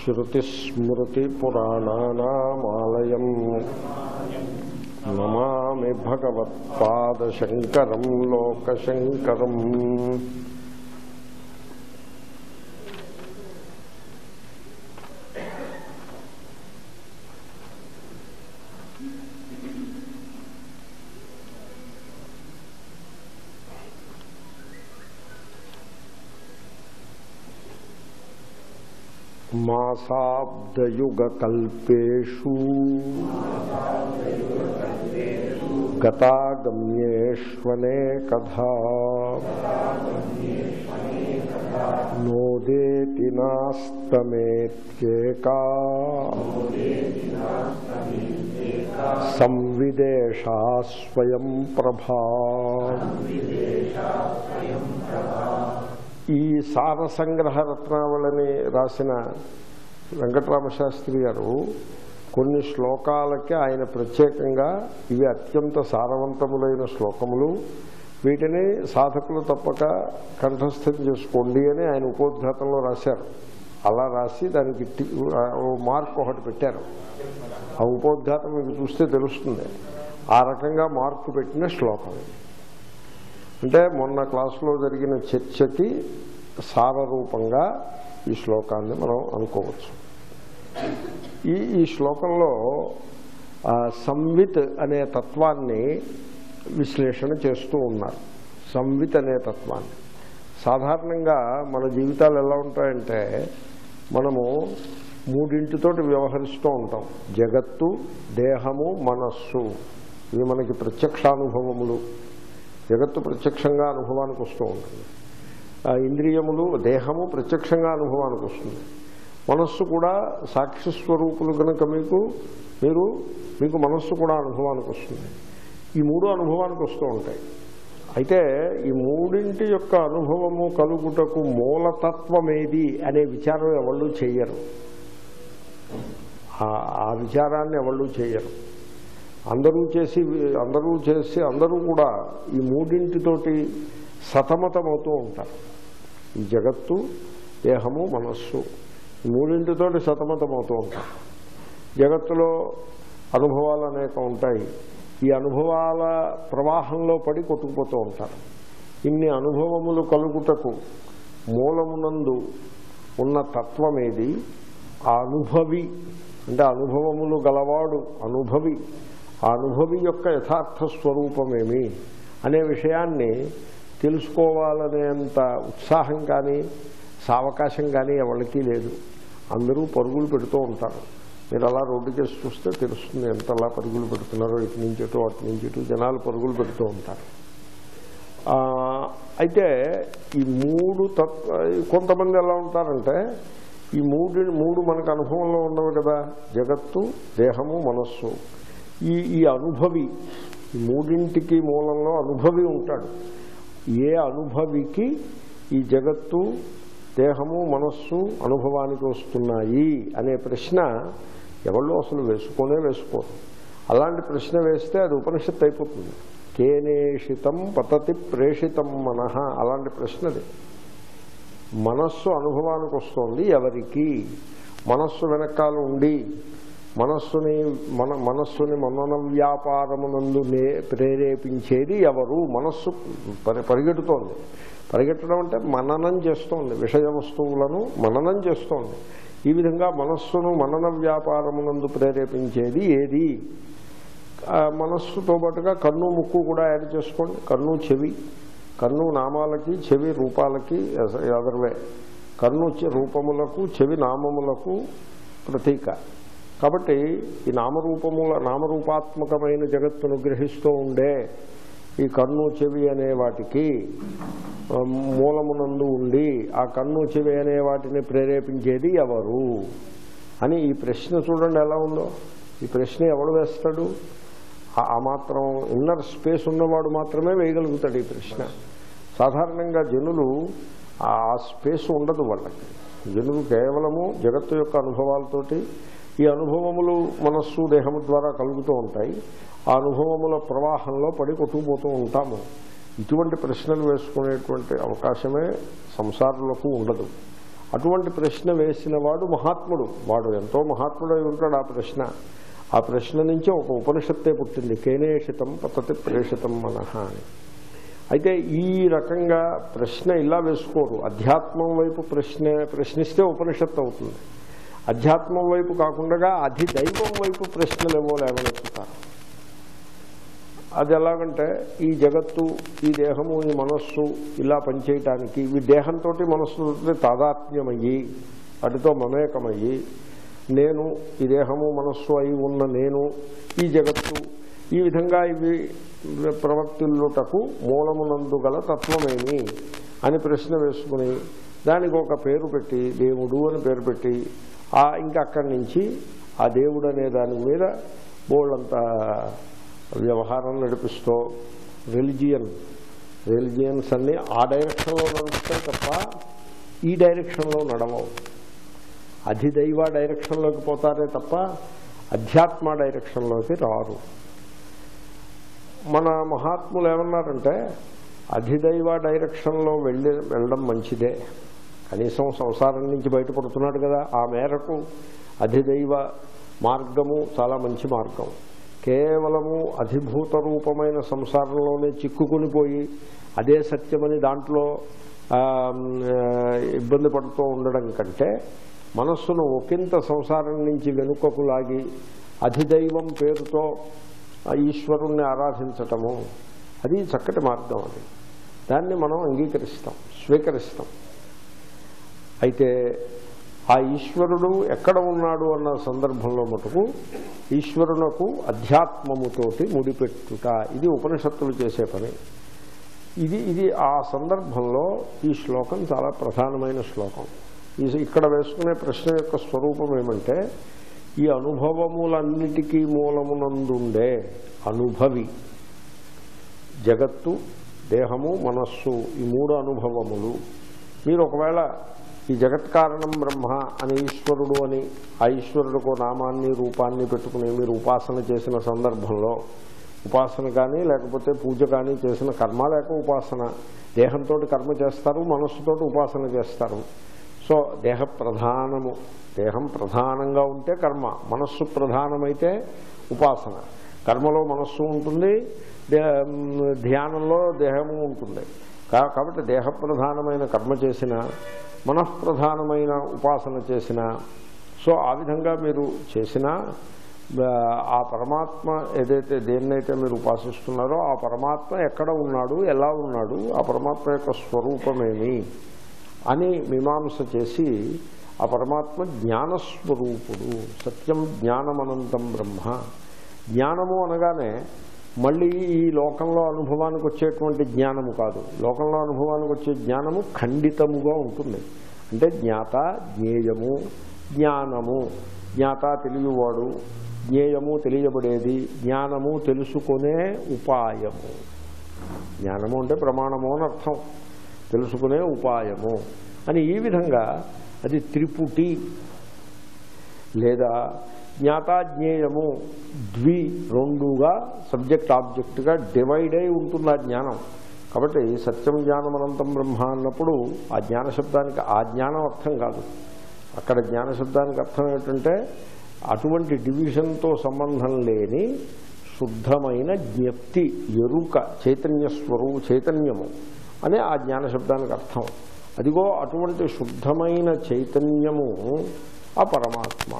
శ్రుతిస్మృతిపురాణానామాలయం నమామి భగవత్పాదశంకరం లోకశంకరం మాసాబ్దయుగకల్పేషు గతాగమ్యేష్వనేకథా నోదేతి నాస్తమేత్యేకా సంవిదేశా స్వయం ప్రభా ఈ సార సంగ్రహ రత్నావళిని రాసిన వెంకటరామశాస్త్రి గారు కొన్ని శ్లోకాలకి ఆయన ప్రత్యేకంగా ఇవి అత్యంత సారవంతములైన శ్లోకములు వీటిని సాధకులు తప్పక కంఠస్థం చేసుకోండి అని ఆయన ఉపోద్ఘాతంలో రాశారు అలా రాసి దానికి టి- ఓ మార్క్ ఒకటి పెట్టారు ఆ ఉపోద్ఘాతం మీకు చూస్తే తెలుస్తుంది ఆ రకంగా మార్కు పెట్టిన శ్లోకం ఇది అంటే మొన్న క్లాసులో జరిగిన చర్చకి సారరూపంగా ఈ శ్లోకాన్ని మనం అనుకోవచ్చు ఈ ఈ శ్లోకంలో ఆ, సంవిత్ అనే తత్వాన్ని విశ్లేషణ చేస్తూ ఉన్నారు సంవిత్ అనే తత్వాన్ని సాధారణంగా మన జీవితాలు ఎలా ఉంటాయంటే మనము మూడింటితోటి వ్యవహరిస్తూ ఉంటాం జగత్తు దేహము మనస్సు ఇవి మనకి ప్రత్యక్షానుభవములు జగత్తు ప్రత్యక్షంగా అనుభవానికి వస్తూ ఉంటుంది ఆ ఇంద్రియములు దేహము ప్రత్యక్షంగా అనుభవానికి వస్తుంది మనస్సు కూడా సాక్షి స్వరూపులు కనుక మీకు మీరు మీకు మనస్సు కూడా అనుభవానికి వస్తుంది ఈ మూడు అనుభవానికి వస్తూ ఉంటాయి అయితే ఈ మూడింటి యొక్క అనుభవము కలుగుటకు మూలతత్వం ఏది అనే విచారం ఎవళ్ళు చెయ్యరు ఆ- ఆ విచారాన్ని ఎవళ్ళు చేయరు అందరూ చేసి అందరూ చేసి అందరూ కూడా ఈ మూడింటితోటి సతమతమవుతూ ఉంటారు ఈ జగత్తు దేహము మనస్సు ఈ మూడింటితోటి సతమతమవుతూ ఉంటారు జగత్తులో అనుభవాలు అనేక ఉంటాయి ఈ అనుభవాల ప్రవాహంలో పడి కొట్టుకుపోతూ ఉంటారు ఇన్ని అనుభవములు కలుగుటకు మూలమునందు ఉన్న తత్వం ఏది ఆ అనుభవి అంటే అనుభవములు గలవాడు అనుభవి ఆ అనుభవి యొక్క యథార్థ స్వరూపమేమి అనే విషయాన్ని తెలుసుకోవాలనేంత ఉత్సాహం కానీ సావకాశం కానీ ఎవరికి లేదు అందరూ పరుగులు పెడుతూ ఉంటారు మీరు అలా రోడ్డు చేసి చూస్తే తెలుస్తుంది ఎంతలా పరుగులు పెడుతున్నారో ఇటు నుంచి ఇటు అటు నుంచి ఇటు జనాలు పరుగులు పెడుతూ ఉంటారు ఆ, అయితే ఈ మూడు తత్వ కొంతమంది ఎలా ఉంటారంటే ఈ మూడు మూడు మనకు అనుభవంలో ఉండవు కదా జగత్తు దేహము మనస్సు ఈ ఈ అనుభవి ఈ మూడింటికి మూలంలో అనుభవి ఉంటాడు ఏ అనుభవికి ఈ జగత్తు దేహము మనస్సు అనుభవానికి వస్తున్నాయి అనే ప్రశ్న ఎవళ్ళు అసలు వేసుకొనే వేసుకోరు అలాంటి ప్రశ్న వేస్తే అది ఉపనిషత్తు అయిపోతుంది కేనేషితం పతతి ప్రేషితం మనః అలాంటి ప్రశ్నది మనస్సు అనుభవానికి వస్తుంది ఎవరికి మనస్సు వెనకాల ఉండి మనస్సుని మన మనస్సుని మనన వ్యాపారమునందు నే ప్రేరేపించేది ఎవరు మనస్సు పరి పరిగెడుతోంది పరిగెట్టడం అంటే మననం చేస్తోంది విషయ వస్తువులను మననం చేస్తోంది ఈ విధంగా మనస్సును మనన వ్యాపారమునందు ప్రేరేపించేది ఏది ఆ మనస్సుతో పాటుగా కన్ను ముక్కు కూడా యాడ్ చేసుకోండి కన్ను చెవి కన్ను నామాలకి చెవి రూపాలకి అదర్వే కన్ను చె- రూపములకు చెవి నామములకు ప్రతీక కాబట్టి ఈ నామరూపముల నామరూపాత్మకమైన జగత్తును గ్రహిస్తూ ఉండే ఈ కన్ను చెవి అనే వాటికి ఆ, మూలమునందు ఉండి ఆ కన్ను చెవి అనే వాటిని ప్రేరేపించేది ఎవరు అని ఈ ప్రశ్న చూడండి ఎలా ఉందో ఈ ప్రశ్న ఎవడు వేస్తాడు ఆ- ఆ మాత్రం ఇన్నర్ స్పేస్ ఉన్నవాడు మాత్రమే వేయగలుగుతాడు ఈ ప్రశ్న సాధారణంగా జనులు ఆ స్పేస్ ఉండదు వాళ్ళకి జనులు కేవలము జగత్తు యొక్క అనుభవాలతోటి ఈ అనుభవములు మనస్సు దేహము ద్వారా కలుగుతూ ఉంటాయి ఆ అనుభవముల ప్రవాహంలో పడి కొట్టుకుపోతూ ఉంటాము ఇటువంటి ప్రశ్నలు వేసుకునేటువంటి అవకాశమే సంసారులకు ఉండదు అటువంటి ప్రశ్న వేసిన వాడు మహాత్ముడు వాడు ఎంతో మహాత్ముడై ఉంటాడు ఆ ప్రశ్న ఆ ప్రశ్న నుంచి ఒక ఉపనిషత్తే పుట్టింది కేనేషితం పతతి ప్రేషితం మనహ అని అయితే ఈ రకంగా ప్రశ్న ఇలా వేసుకోరు అధ్యాత్మం వైపు ప్రశ్న ప్రశ్నిస్తే ఉపనిషత్తు అవుతుంది అధ్యాత్మం వైపు కాకుండా అధిదైవం వైపు ప్రశ్నలు ఏవో లేవనెత్తుతారు అది ఎలాగంటే ఈ జగత్తు ఈ దేహము ఈ మనస్సు ఇలా పనిచేయటానికి ఈ దేహంతో మనస్సుతో తాదాత్మ్యమయ్యి వాటితో మమేకమయ్యి నేను ఈ దేహము మనస్సు అయి ఉన్న నేను ఈ జగత్తు ఈ విధంగా ఇవి ప్రవర్తిల్లుటకు మూలమునందు గల తత్వమేమి అని ప్రశ్న వేసుకుని దానికి ఒక పేరు పెట్టి దేవుడు అని పేరు పెట్టి ఆ ఇంకా అక్కడి నుంచి ఆ దేవుడు అనే దాని మీద బోళ్ళంత వ్యవహారం నడిపిస్తూ రిలిజియన్ రిలిజియన్స్ అన్నీ ఆ డైరెక్షన్లో నడుస్తాయి తప్ప ఈ డైరెక్షన్లో నడవవు అధిదైవ డైరెక్షన్లోకి పోతారే తప్ప అధ్యాత్మ డైరెక్షన్లోకి రారు మన మహాత్ములు ఏమన్నారంటే అధిదైవ డైరెక్షన్లో వెళ్ళి వెళ్ళడం మంచిదే కనీసం సంసారం నుంచి బయటపడుతున్నాడు కదా ఆ మేరకు అధిదైవ మార్గము చాలా మంచి మార్గం కేవలము అధిభూత రూపమైన సంసారంలోనే చిక్కుకుని పోయి అదే సత్యమని దాంట్లో ఆ, ఇబ్బంది పడుతూ ఉండడం కంటే మనస్సును ఒకంత సంసారం నుంచి వెనుకకు లాగి అధిదైవం పేరుతో ఆ ఈశ్వరుణ్ణి ఆరాధించటము అది చక్కటి మార్గం అది దాన్ని మనం అంగీకరిస్తాం స్వీకరిస్తాం అయితే ఆ ఈశ్వరుడు ఎక్కడ ఉన్నాడు అన్న సందర్భంలో మటుకు ఈశ్వరునకు అధ్యాత్మముతోటి ముడిపెట్టుట ఇది ఉపనిషత్తులు చేసే పని ఇది ఇది ఆ సందర్భంలో ఈ శ్లోకం చాలా ప్రధానమైన శ్లోకం ఈ ఇక్కడ వేసుకునే ప్రశ్న యొక్క స్వరూపం ఏమంటే ఈ అనుభవములన్నిటికీ మూలమునందుండే అనుభవి జగత్తు దేహము మనస్సు ఈ మూడు అనుభవములు మీరు ఒకవేళ ఈ జగత్ కారణం బ్రహ్మ అని ఈశ్వరుడు అని ఆ ఈశ్వరుడికో నామాన్ని రూపాన్ని పెట్టుకుని మీరు ఉపాసన చేసిన సందర్భంలో ఉపాసన కానీ లేకపోతే పూజ కానీ చేసిన కర్మ లేక ఉపాసన దేహంతో కర్మ చేస్తారు మనస్సుతో ఉపాసన చేస్తారు సో దేహ ప్రధానము దేహం ప్రధానంగా ఉంటే కర్మ మనస్సు ప్రధానమైతే ఉపాసన కర్మలో మనస్సు ఉంటుంది దే- ధ్యానంలో దేహము ఉంటుంది కా- కాబట్టి దేహ ప్రధానమైన కర్మ చేసిన మనఃప్రధానమైన ఉపాసన చేసిన సో ఆ విధంగా మీరు చేసినా ఆ, ఆ పరమాత్మ ఏదైతే దేన్నైతే మీరు ఉపాసిస్తున్నారో ఆ పరమాత్మ ఎక్కడ ఉన్నాడు ఎలా ఉన్నాడు ఆ పరమాత్మ యొక్క స్వరూపమేమి అని మీమాంస చేసి ఆ పరమాత్మ జ్ఞానస్వరూపుడు సత్యం జ్ఞానమనంతం బ్రహ్మ జ్ఞానము అనగానే మళ్ళీ ఈ లోకంలో అనుభవానికి వచ్చేటువంటి జ్ఞానము కాదు లోకంలో అనుభవానికి వచ్చే జ్ఞానము ఖండితముగా ఉంటుంది అంటే జ్ఞాత జ్ఞేయము జ్ఞానము జ్ఞాత తెలియవాడు జ్ఞేయము తెలియబడేది జ్ఞానము తెలుసుకునే ఉపాయము జ్ఞానము అంటే ప్రమాణము అని అర్థం తెలుసుకునే ఉపాయము అని ఈ విధంగా అది త్రిపుటి లేదా జ్ఞాతాజ్ఞేయము ద్వి రెండుగా సబ్జెక్ట్ ఆబ్జెక్ట్గా డివైడ్ అయి ఉంటుంది ఆ జ్ఞానం కాబట్టి సత్యం జ్ఞానం అనంతం బ్రహ్మ అన్నప్పుడు ఆ జ్ఞాన శబ్దానికి ఆ జ్ఞానం అర్థం కాదు అక్కడ జ్ఞాన శబ్దానికి అర్థం ఏంటంటే అటువంటి డివిజన్తో సంబంధం లేని శుద్ధమైన జ్ఞప్తి ఎరుక చైతన్య స్వరూ చైతన్యము అనే ఆ జ్ఞాన శబ్దానికి అర్థం అదిగో అటువంటి శుద్ధమైన చైతన్యము ఆ పరమాత్మ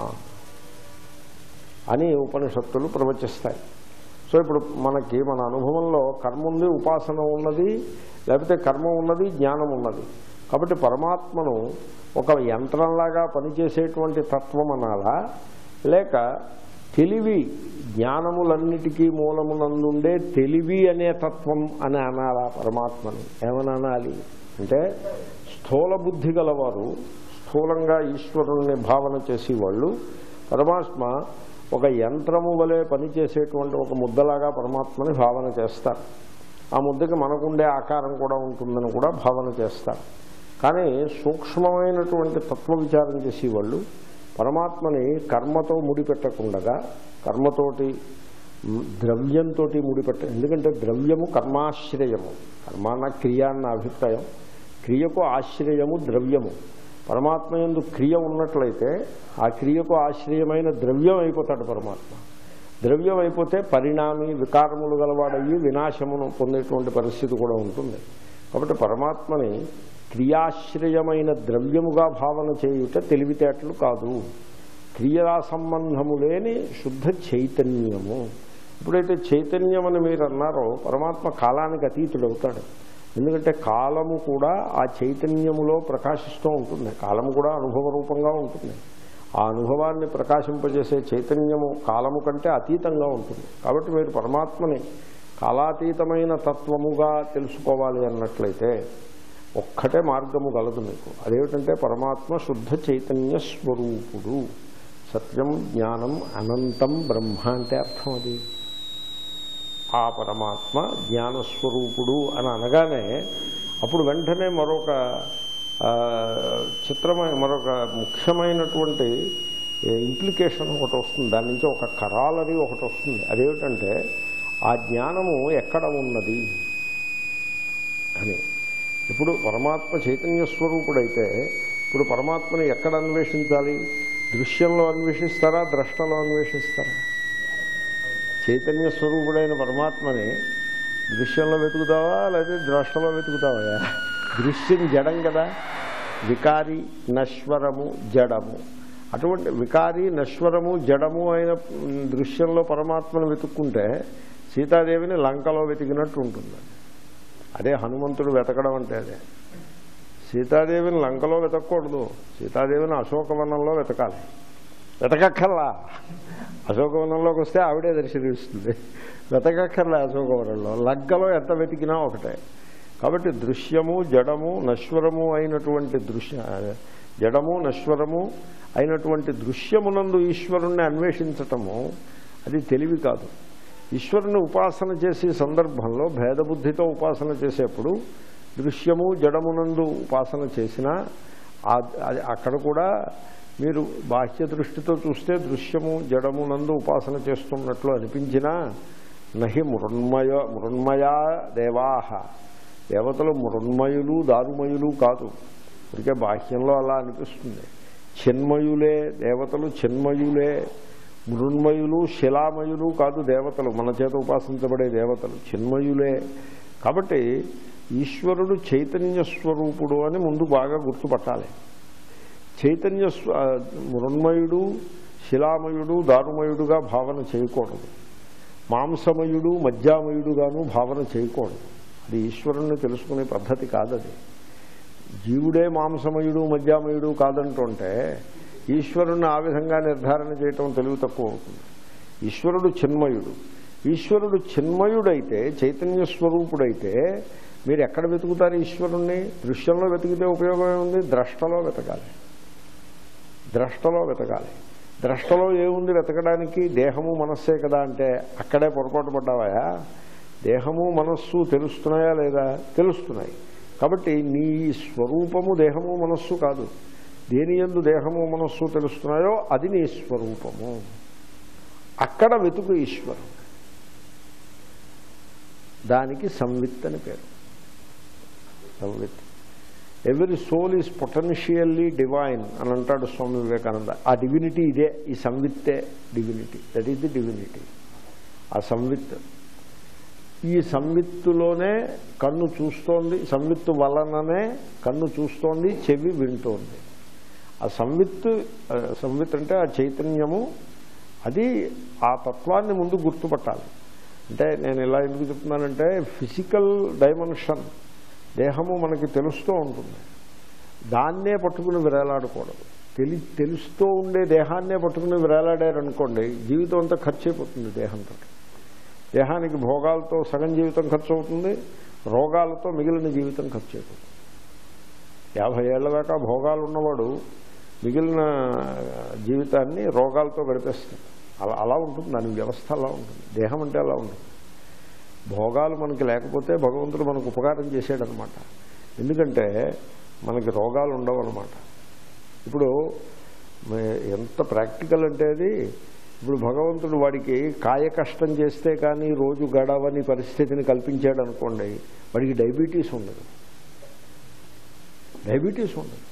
అని ఉపనిషత్తులు ప్రవచిస్తాయి సో ఇప్పుడు మనకి మన అనుభవంలో కర్మ ఉంది ఉపాసన ఉన్నది లేకపోతే కర్మ ఉన్నది జ్ఞానం ఉన్నది కాబట్టి పరమాత్మను ఒక యంత్రంలాగా పనిచేసేటువంటి తత్వం అనాలా లేక తెలివి జ్ఞానములన్నిటికీ మూలమునందుండే తెలివి అనే తత్వం అని అనాలా పరమాత్మని ఏమని అనాలి అంటే స్థూల బుద్ధి గలవారు స్థూలంగా ఈశ్వరుణ్ణి భావన చేసేవాళ్ళు పరమాత్మ ఒక యంత్రము వలె పనిచేసేటువంటి ఒక ముద్దలాగా పరమాత్మని భావన చేస్తారు ఆ ముద్దకి మనకుండే ఆకారం కూడా ఉంటుందని కూడా భావన చేస్తారు కానీ సూక్ష్మమైనటువంటి తత్వ విచారం చేసేవాళ్ళు పరమాత్మని కర్మతో ముడిపెట్టకుండగా కర్మతోటి మ్, ద్రవ్యంతో ముడిపెట్ట ఎందుకంటే ద్రవ్యము కర్మాశ్రయము కర్మ అన్న క్రియ అన్న అభిప్రాయం క్రియకు ఆశ్రయము ద్రవ్యము పరమాత్మ ఎందు క్రియ ఉన్నట్లయితే ఆ క్రియకు ఆశ్రయమైన ద్రవ్యం అయిపోతాడు పరమాత్మ ద్రవ్యం అయిపోతే పరిణామి వికారములు గలవాడయ్యి వినాశమును పొందేటువంటి పరిస్థితి కూడా ఉంటుంది కాబట్టి పరమాత్మని క్రియాశ్రయమైన ద్రవ్యముగా భావన చేయుట తెలివితేటలు కాదు క్రియా సంబంధము లేని శుద్ధ చైతన్యము ఎప్పుడైతే చైతన్యం అని మీరు అన్నారో పరమాత్మ కాలానికి అతీతుడవుతాడు ఎందుకంటే కాలము కూడా ఆ చైతన్యములో ప్రకాశిస్తూ ఉంటుంది కాలము కూడా అనుభవ రూపంగా ఉంటుంది ఆ అనుభవాన్ని ప్రకాశింపజేసే చైతన్యము కాలము కంటే అతీతంగా ఉంటుంది కాబట్టి మీరు పరమాత్మని కాలాతీతమైన తత్వముగా తెలుసుకోవాలి అన్నట్లయితే ఒక్కటే మార్గము గలదు మీకు అదేమిటంటే పరమాత్మ శుద్ధ చైతన్య స్వరూపుడు సత్యం జ్ఞానం అనంతం బ్రహ్మ అంటే అర్థం అది ఆ పరమాత్మ జ్ఞానస్వరూపుడు అని అనగానే అప్పుడు వెంటనే మరొక ఆ, చిత్రమైన మరొక ముఖ్యమైనటువంటి ఇంప్లికేషన్ ఒకటి వస్తుంది దాని నుంచి ఒక కరాలరీ ఒకటి వస్తుంది అదేమిటంటే ఆ జ్ఞానము ఎక్కడ ఉన్నది అని ఇప్పుడు పరమాత్మ చైతన్య స్వరూపుడైతే ఇప్పుడు పరమాత్మని ఎక్కడ అన్వేషించాలి దృశ్యంలో అన్వేషిస్తారా ద్రష్టలో అన్వేషిస్తారా చైతన్య స్వరూపుడైన పరమాత్మని దృశ్యంలో వెతుకుతావా లేదా ద్రష్టలో వెతుకుతావా దృశ్యం జడం కదా వికారి నశ్వరము జడము అటువంటి వికారి నశ్వరము జడము అయిన దృశ్యంలో పరమాత్మను వెతుక్కుంటే సీతాదేవిని లంకలో వెతికినట్టు ఉంటుంది అదే హనుమంతుడు వెతకడం అంటే అదే సీతాదేవిని లంకలో వెతకూడదు సీతాదేవిని అశోకవనంలో వెతకాలి వెతకక్కర్లా అశోకవనంలోకి వస్తే ఆవిడే దర్శనమిస్తుంది వెతకక్కర్లే అశోకవనంలో లంకలో ఎంత వెతికినా ఒకటే కాబట్టి దృశ్యము జడము నశ్వరము అయినటువంటి దృశ్య జడము నశ్వరము అయినటువంటి దృశ్యమునందు ఈశ్వరుణ్ణి అన్వేషించటము అది తెలివి కాదు ఈశ్వరుని ఉపాసన చేసే సందర్భంలో భేదబుద్ధితో ఉపాసన చేసేప్పుడు దృశ్యము జడమునందు ఉపాసన చేసినా ఆ- అది అక్కడ కూడా మీరు బాహ్య దృష్టితో చూస్తే దృశ్యము జడమునందు ఉపాసన చేస్తున్నట్లు అనిపించినా నహి మృణ్మయ మృణ్మయా దేవాహ దేవతలు మృణ్మయులు దారుమయులు కాదు ఇదికే బాహ్యంలో అలా అనిపిస్తుంది చిన్మయులే దేవతలు చిన్మయులే మృణ్మయులు శిలామయులు కాదు దేవతలు మన చేత ఉపాసించబడే దేవతలు చిన్మయులే కాబట్టి ఈశ్వరుడు చైతన్య స్వరూపుడు అని ముందు బాగా గుర్తుపట్టాలి చైతన్య స్వ ఆ, మృణ్మయుడు శిలామయుడు దారుమయుడుగా భావన చేయకూడదు మాంసమయుడు మధ్యామయుడుగాను భావన చేయకూడదు అది ఈశ్వరుణ్ణి తెలుసుకునే పద్ధతి కాదది జీవుడే మాంసమయుడు మధ్యామయుడు కాదంటుంటే ఈశ్వరుణ్ణి ఆ విధంగా నిర్ధారణ చేయటం తెలివి తక్కువ అవుతుంది ఈశ్వరుడు చిన్మయుడు ఈశ్వరుడు చిన్మయుడైతే చైతన్య స్వరూపుడైతే మీరు ఎక్కడ వెతుకుతారు ఈశ్వరుణ్ణి దృశ్యంలో వెతికితే ఉపయోగం ఏముంది ద్రష్టలో వెతకాలి ద్రష్టలో వెతకాలి ద్రష్టలో ఏముంది వెతకడానికి దేహము మనస్సే కదా అంటే అక్కడే పొరపాటు పడ్డావా దేహము మనస్సు తెలుస్తున్నాయా లేదా తెలుస్తున్నాయి కాబట్టి నీ స్వరూపము దేహము మనస్సు కాదు దేని ఎందు దేహము మనస్సు తెలుస్తున్నాయో అది నీ స్వరూపము అక్కడ వెతుకు ఈశ్వరం దానికి సంవిత్ అని పేరు సంవిత్ every soul is potentially divine అని అంటాడు స్వామి వివేకానంద ఆ డివినిటీ ఇదే ఈ సంవిత్తే divinity that is the divinity ఆ సంవిత్ ఈ సంవిత్తులోనే కన్ను చూస్తోంది సంవిత్తు వలననే కన్ను చూస్తోంది చెవి వింటోంది ఆ సంవిత్తు ఆ, సంవిత్ అంటే ఆ చైతన్యము అది ఆ తత్వాన్ని ముందు గుర్తుపట్టాలి అంటే నేను ఇలా ఎందుకు చెప్తున్నానంటే ఫిజికల్ డైమెన్షన్ దేహము మనకి తెలుస్తూ ఉంటుంది దాన్నే పట్టుకుని విరేలాడకూడదు తెలి తెలుస్తూ ఉండే దేహాన్నే పట్టుకుని విరేలాడారనుకోండి జీవితం అంతా ఖర్చు అయిపోతుంది దేహంతో దేహానికి భోగాలతో సగం జీవితం ఖర్చు అవుతుంది రోగాలతో మిగిలిన జీవితం ఖర్చు అయిపోతుంది యాభై ఏళ్ల దాకా భోగాలు ఉన్నవాడు మిగిలిన జీవితాన్ని రోగాలతో గడిపేస్తాడు అలా అలా ఉంటుంది దాని వ్యవస్థ అలా ఉంటుంది దేహం అంటే అలా ఉంటుంది భోగాలు మనకి లేకపోతే భగవంతుడు మనకు ఉపకారం చేసాడనమాట ఎందుకంటే మనకి రోగాలు ఉండవు అనమాట ఇప్పుడు మే- ఎంత ప్రాక్టికల్ అంటే అది ఇప్పుడు భగవంతుడు వాడికి కాయ కష్టం చేస్తే కానీ రోజు గడవని పరిస్థితిని కల్పించాడు అనుకోండి వాడికి డయాబెటీస్ ఉండదు డయాబెటీస్ ఉండదు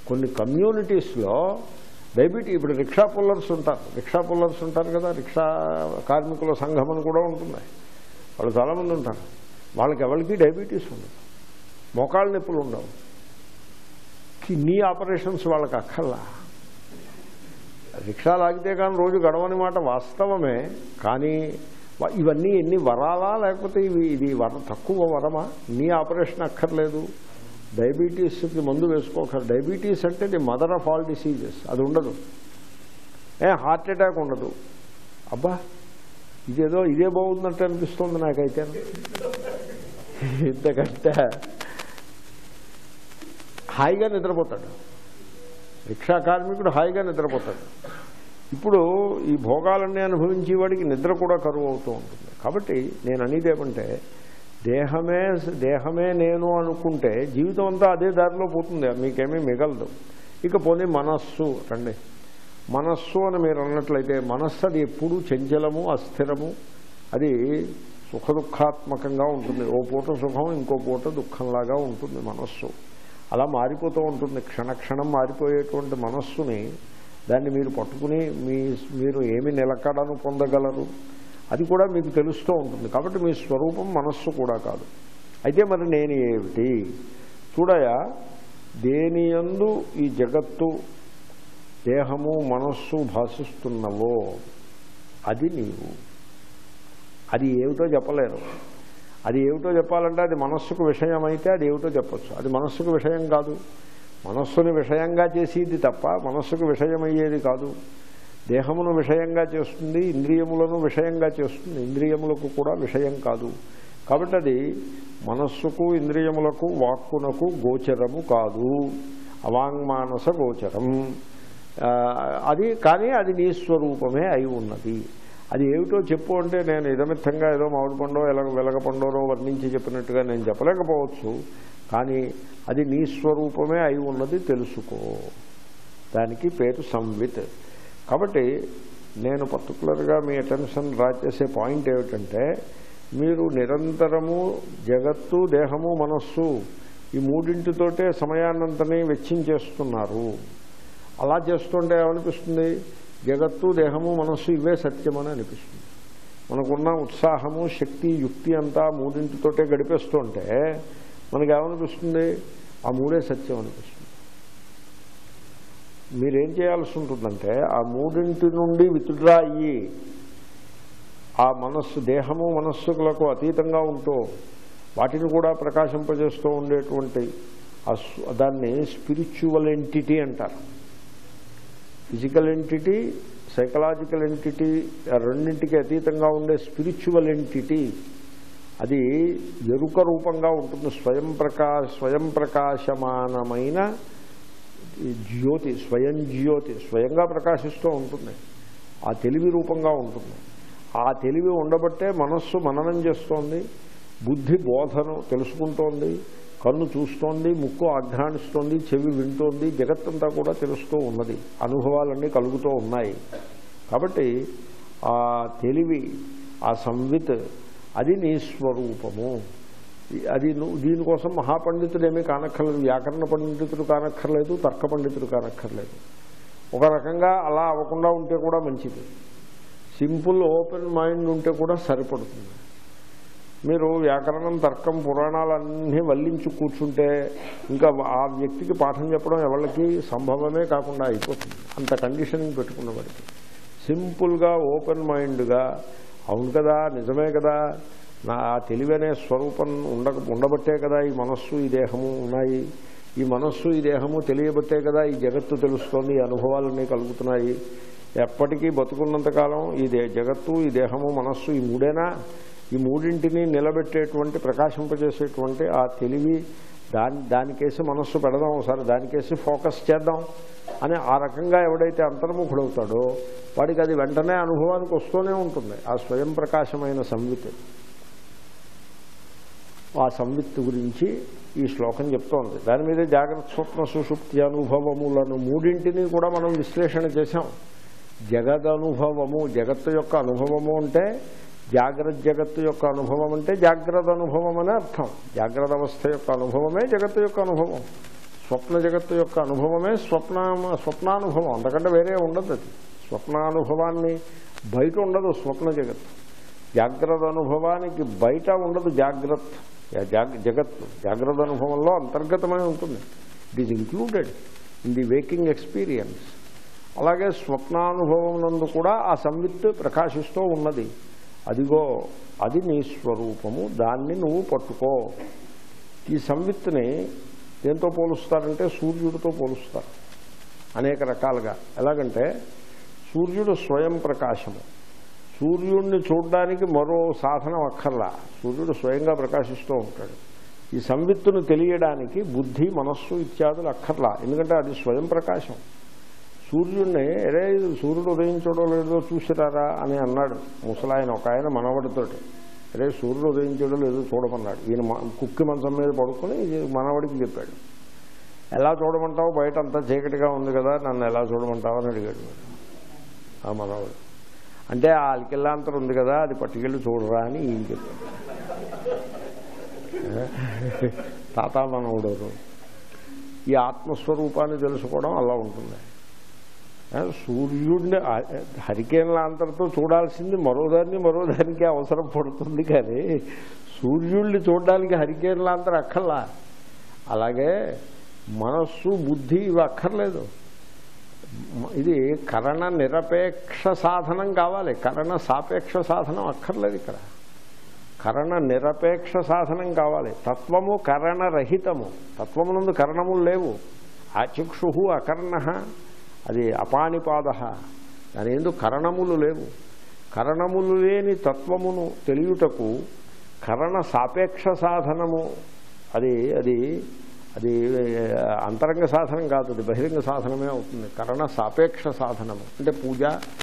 కొన్ని కమ్యూనిటీస్లో డయాబెటీ ఇప్పుడు రిక్షా పుల్లర్స్ ఉంటారు రిక్షా పుల్లర్స్ ఉంటారు కదా రిక్షా కార్మికుల సంఘం అని కూడా ఉంటుంది వాళ్ళు చాలామంది ఉంటారు వాళ్ళకి ఎవరికి డయాబెటీస్ ఉండదు మోకాళ్ళ నొప్పులు ఉండవు కిడ్నీ ఆపరేషన్స్ వాళ్ళకి అక్కర్లా రిక్షా లాగితే కానీ రోజు గడవని మాట వాస్తవమే కానీ వ- ఇవన్నీ ఎన్ని వరాలా లేకపోతే ఇవి ఇది వర తక్కువ వరమా నీ ఆపరేషన్ అక్కర్లేదు డయాబెటీస్కి మందు వేసుకోకర్ డయాబెటీస్ అంటే the mother of all diseases అది ఉండదు ఏ హార్ట్ అటాక్ ఉండదు అబ్బా ఇదేదో ఇదే బాగుందంటే అనిపిస్తుంది నాకైతే ఇంతకంటే హాయిగా నిద్రపోతాడు రిక్షా కార్మికుడు హాయిగా నిద్రపోతాడు ఇప్పుడు ఈ భోగాలన్నీ అనుభవించే వాడికి నిద్ర కూడా కరువు అవుతూ ఉంటుంది కాబట్టి నేను అనేది ఏమంటే దేహమే దేహమే నేను అనుకుంటే జీవితం అంతా అదే దారిలో పోతుంది మీకేమీ మిగలదు ఇక పోనీ మనస్సు రండి మనస్సు అని మీరు అన్నట్లయితే మనస్సు అది ఎప్పుడూ చంచలము అస్థిరము అది సుఖ దుఃఖాత్మకంగా ఉంటుంది ఓ పూట సుఖం ఇంకో పూట దుఃఖంలాగా ఉంటుంది మనస్సు అలా మారిపోతూ ఉంటుంది క్షణక్షణం మారిపోయేటువంటి మనస్సుని దాన్ని మీరు పట్టుకుని మీ మీరు ఏమి నిలకడను పొందగలరు అది కూడా మీకు తెలుస్తూ ఉంటుంది కాబట్టి మీ స్వరూపం మనస్సు కూడా కాదు అయితే మరి నేను ఏమిటి చూడయా దేనియందు ఈ జగత్తు దేహము మనస్సు భాషిస్తున్నవో అది నీవు అది ఏమిటో చెప్పలేరు అది ఏమిటో చెప్పాలంటే అది మనస్సుకు విషయం అయితే అది ఏమిటో చెప్పచ్చు అది మనస్సుకు విషయం కాదు మనస్సుని విషయంగా చేసేది తప్ప మనస్సుకు విషయమయ్యేది కాదు దేహమును విషయంగా చేస్తుంది ఇంద్రియములను విషయంగా చేస్తుంది ఇంద్రియములకు కూడా విషయం కాదు కాబట్టి అది మనస్సుకు ఇంద్రియములకు వాక్కునకు గోచరము కాదు అవాంగ్మానస గోచరం ఆ, అది కానీ అది నీ స్వరూపమే అయి ఉన్నది అది ఏమిటో చెప్పు అంటే నేను ఇదమిత్తంగా ఏదో మామిడి పండో ఎలగ వెలగపండోరో వర్ణించి చెప్పినట్టుగా నేను చెప్పలేకపోవచ్చు కానీ అది నీ స్వరూపమే అయి ఉన్నది తెలుసుకో దానికి పేరు సంవిత్ కాబట్టి నేను పర్టికులర్గా మీ అటెన్షన్ డ్రా చేసే పాయింట్ ఏమిటంటే మీరు నిరంతరము జగత్తు దేహము మనస్సు ఈ మూడింటితోటే సమయాన్నంతని వెచ్చించేస్తున్నారు అలా చేస్తుంటే ఏమనిపిస్తుంది జగత్తు దేహము మనస్సు ఇవే సత్యమని అనిపిస్తుంది మనకున్న ఉత్సాహము శక్తి యుక్తి అంతా మూడింటితోటే గడిపేస్తుంటే మనకి ఏమనిపిస్తుంది ఆ మూడే సత్యం అనిపిస్తుంది మీరేం చేయాల్సి ఉంటుందంటే ఆ మూడింటి నుండి విత్డ్రా అయ్యి ఆ మనస్సు దేహము మనస్సులకు అతీతంగా ఉంటూ వాటిని కూడా ప్రకాశింపజేస్తూ ఉండేటువంటి ఆ స్- దాన్ని స్పిరిచువల్ ఎంటిటీ అంటారు ఫిజికల్ ఎంటిటీ సైకలాజికల్ ఎంటిటీ ఆ రెండింటికి అతీతంగా ఉండే స్పిరిచువల్ ఎంటిటీ అది ఎరుక రూపంగా ఉంటుంది స్వయం ప్రకాశ స్వయం ప్రకాశమానమైన ఈ జ్యోతి స్వయం జ్యోతి స్వయంగా ప్రకాశిస్తూ ఉంటుంది ఆ తెలివి రూపంగా ఉంటుంది ఆ తెలివి ఉండబట్టే మనస్సు మననం చేస్తోంది బుద్ధి బోధను తెలుసుకుంటోంది కన్ను చూస్తోంది ముక్కు ఆఘ్రాణిస్తోంది చెవి వింటోంది జగత్తంతా కూడా తెలుస్తూ ఉన్నది అనుభవాలన్నీ కలుగుతూ ఉన్నాయి కాబట్టి ఆ తెలివి ఆ సంవిత్ అది నీ స్వరూపము అది నువ్వు దీనికోసం మహాపండితుడు ఏమీ కానక్కర్లేదు వ్యాకరణ పండితుడు కానక్కర్లేదు తర్క పండితుడు కానక్కర్లేదు ఒక రకంగా అలా అవ్వకుండా ఉంటే కూడా మంచిది సింపుల్ ఓపెన్ మైండ్ ఉంటే కూడా సరిపడుతుంది మీరు వ్యాకరణం తర్కం పురాణాలన్నీ వల్లించి కూర్చుంటే ఇంకా ఆ వ్యక్తికి పాఠం చెప్పడం ఎవరికి సంభవమే కాకుండా అయిపోతుంది అంత కండిషనింగ్ పెట్టుకున్న వాడికి సింపుల్గా ఓపెన్ మైండ్గా అవును కదా నిజమే కదా నా ఆ తెలివనే స్వరూపం ఉండక ఉండబట్టే కదా ఈ మనస్సు ఈ దేహము ఉన్నాయి ఈ మనస్సు ఈ దేహము తెలియబట్టే కదా ఈ జగత్తు తెలుస్తోంది ఈ అనుభవాలన్నీ కలుగుతున్నాయి ఎప్పటికీ బతుకున్నంతకాలం ఈ దే జగత్తు ఈ దేహము మనస్సు ఈ మూడేనా ఈ మూడింటిని నిలబెట్టేటువంటి ప్రకాశింపజేసేటువంటి ఆ తెలివి దాని దానికేసి మనస్సు పెడదాం ఒకసారి దానికేసి ఫోకస్ చేద్దాం అని ఆ రకంగా ఎవడైతే అంతర్ముఖుడవుతాడో వాడికి అది వెంటనే అనుభవానికి వస్తూనే ఉంటుంది ఆ స్వయం ప్రకాశమైన సంవిత్ ఆ సంవిత్తు గురించి ఈ శ్లోకం చెప్తోంది దాని మీద జాగ్రత్త స్వప్న సుషుప్తి అనుభవములను మూడింటిని కూడా మనం విశ్లేషణ చేశాం జగద్ అనుభవము జగత్తు యొక్క అనుభవము అంటే జాగ్రత్త జగత్తు యొక్క అనుభవం అంటే జాగ్రత్త అనుభవం అనే అర్థం జాగ్రత్త అవస్థ యొక్క అనుభవమే జగత్తు యొక్క అనుభవం స్వప్న జగత్తు యొక్క అనుభవమే స్వప్న స్వప్నానుభవం అంతకంటే వేరే ఉండదు అది స్వప్నానుభవాన్ని బయట ఉండదు స్వప్న జగత్తు జాగ్రత్త అనుభవానికి బయట ఉండదు జాగ్రత్త జాగ్- జగత్తు జాగ్రత్త అనుభవంలో అంతర్గతమై ఉంటుంది it is included in the waking experience అలాగే స్వప్నానుభవం నందు కూడా ఆ సంవిత్ ప్రకాశిస్తూ ఉన్నది అదిగో అది నీ స్వరూపము దాన్ని నువ్వు పట్టుకో ఈ సంవిత్ని దేంతో పోలుస్తారంటే సూర్యుడితో పోలుస్తారు అనేక రకాలుగా ఎలాగంటే సూర్యుడు స్వయం ప్రకాశము సూర్యుడిని చూడడానికి మరో సాధనం అక్కర్లా సూర్యుడు స్వయంగా ప్రకాశిస్తూ ఉంటాడు ఈ సంవిత్తును తెలియడానికి బుద్ధి మనస్సు ఇత్యాదులు అక్కర్లా ఎందుకంటే అది స్వయం ప్రకాశం సూర్యుడిని ఎరే ఇది సూర్యుడు ఉదయించడం లేదో చూసిరారా అని అన్నాడు ముసలాయన ఒక ఆయన మనవడితోటి అరే సూర్యుడు ఉదయించడం లేదో చూడమన్నాడు ఈయన మ- కుక్కి మంచం మీద పడుకుని ఇది మనవడికి చెప్పాడు ఎలా చూడమంటావు బయట అంతా చీకటిగా ఉంది కదా నన్ను ఎలా చూడమంటావు అని అడిగాడు వాడు. ఆ మనవడు అంటే ఆ అలికెల్లాంతరం ఉంది కదా అది పట్టుకెళ్ళి చూడరా అని ఈయన చెప్పాడు తాత మనవడు ఈ ఆత్మస్వరూపాన్ని తెలుసుకోవడం అలా ఉంటుంది ఆ, సూర్యుడిని ఆ- హరికేన్ల అంతటితో చూడాల్సింది మరోదాన్ని మరోదానికి అవసరం పడుతుంది కానీ సూర్యుడిని చూడడానికి హరికేన్ల అంతరం అక్కర్లా అలాగే మనస్సు బుద్ధి ఇవి అక్కర్లేదు మ- ఇది కరణ నిరపేక్ష సాధనం కావాలి కరణ సాపేక్ష సాధనం అక్కర్లేదు ఇక్కడ కరణ నిరపేక్ష సాధనం కావాలి తత్వము కరణరహితము తత్వమునందు కరణములు లేవు ఆచక్షు అకర్ణ అది అపానిపాద దాని ఎందు కరణములు లేవు కరణములు లేని తత్వమును తెలియుటకు కరణ సాపేక్ష సాధనము అది అది అది అంతరంగ సాధనం కాదు అది బహిరంగ సాధనమే అవుతుంది కరణ సాపేక్ష సాధనము అంటే పూజ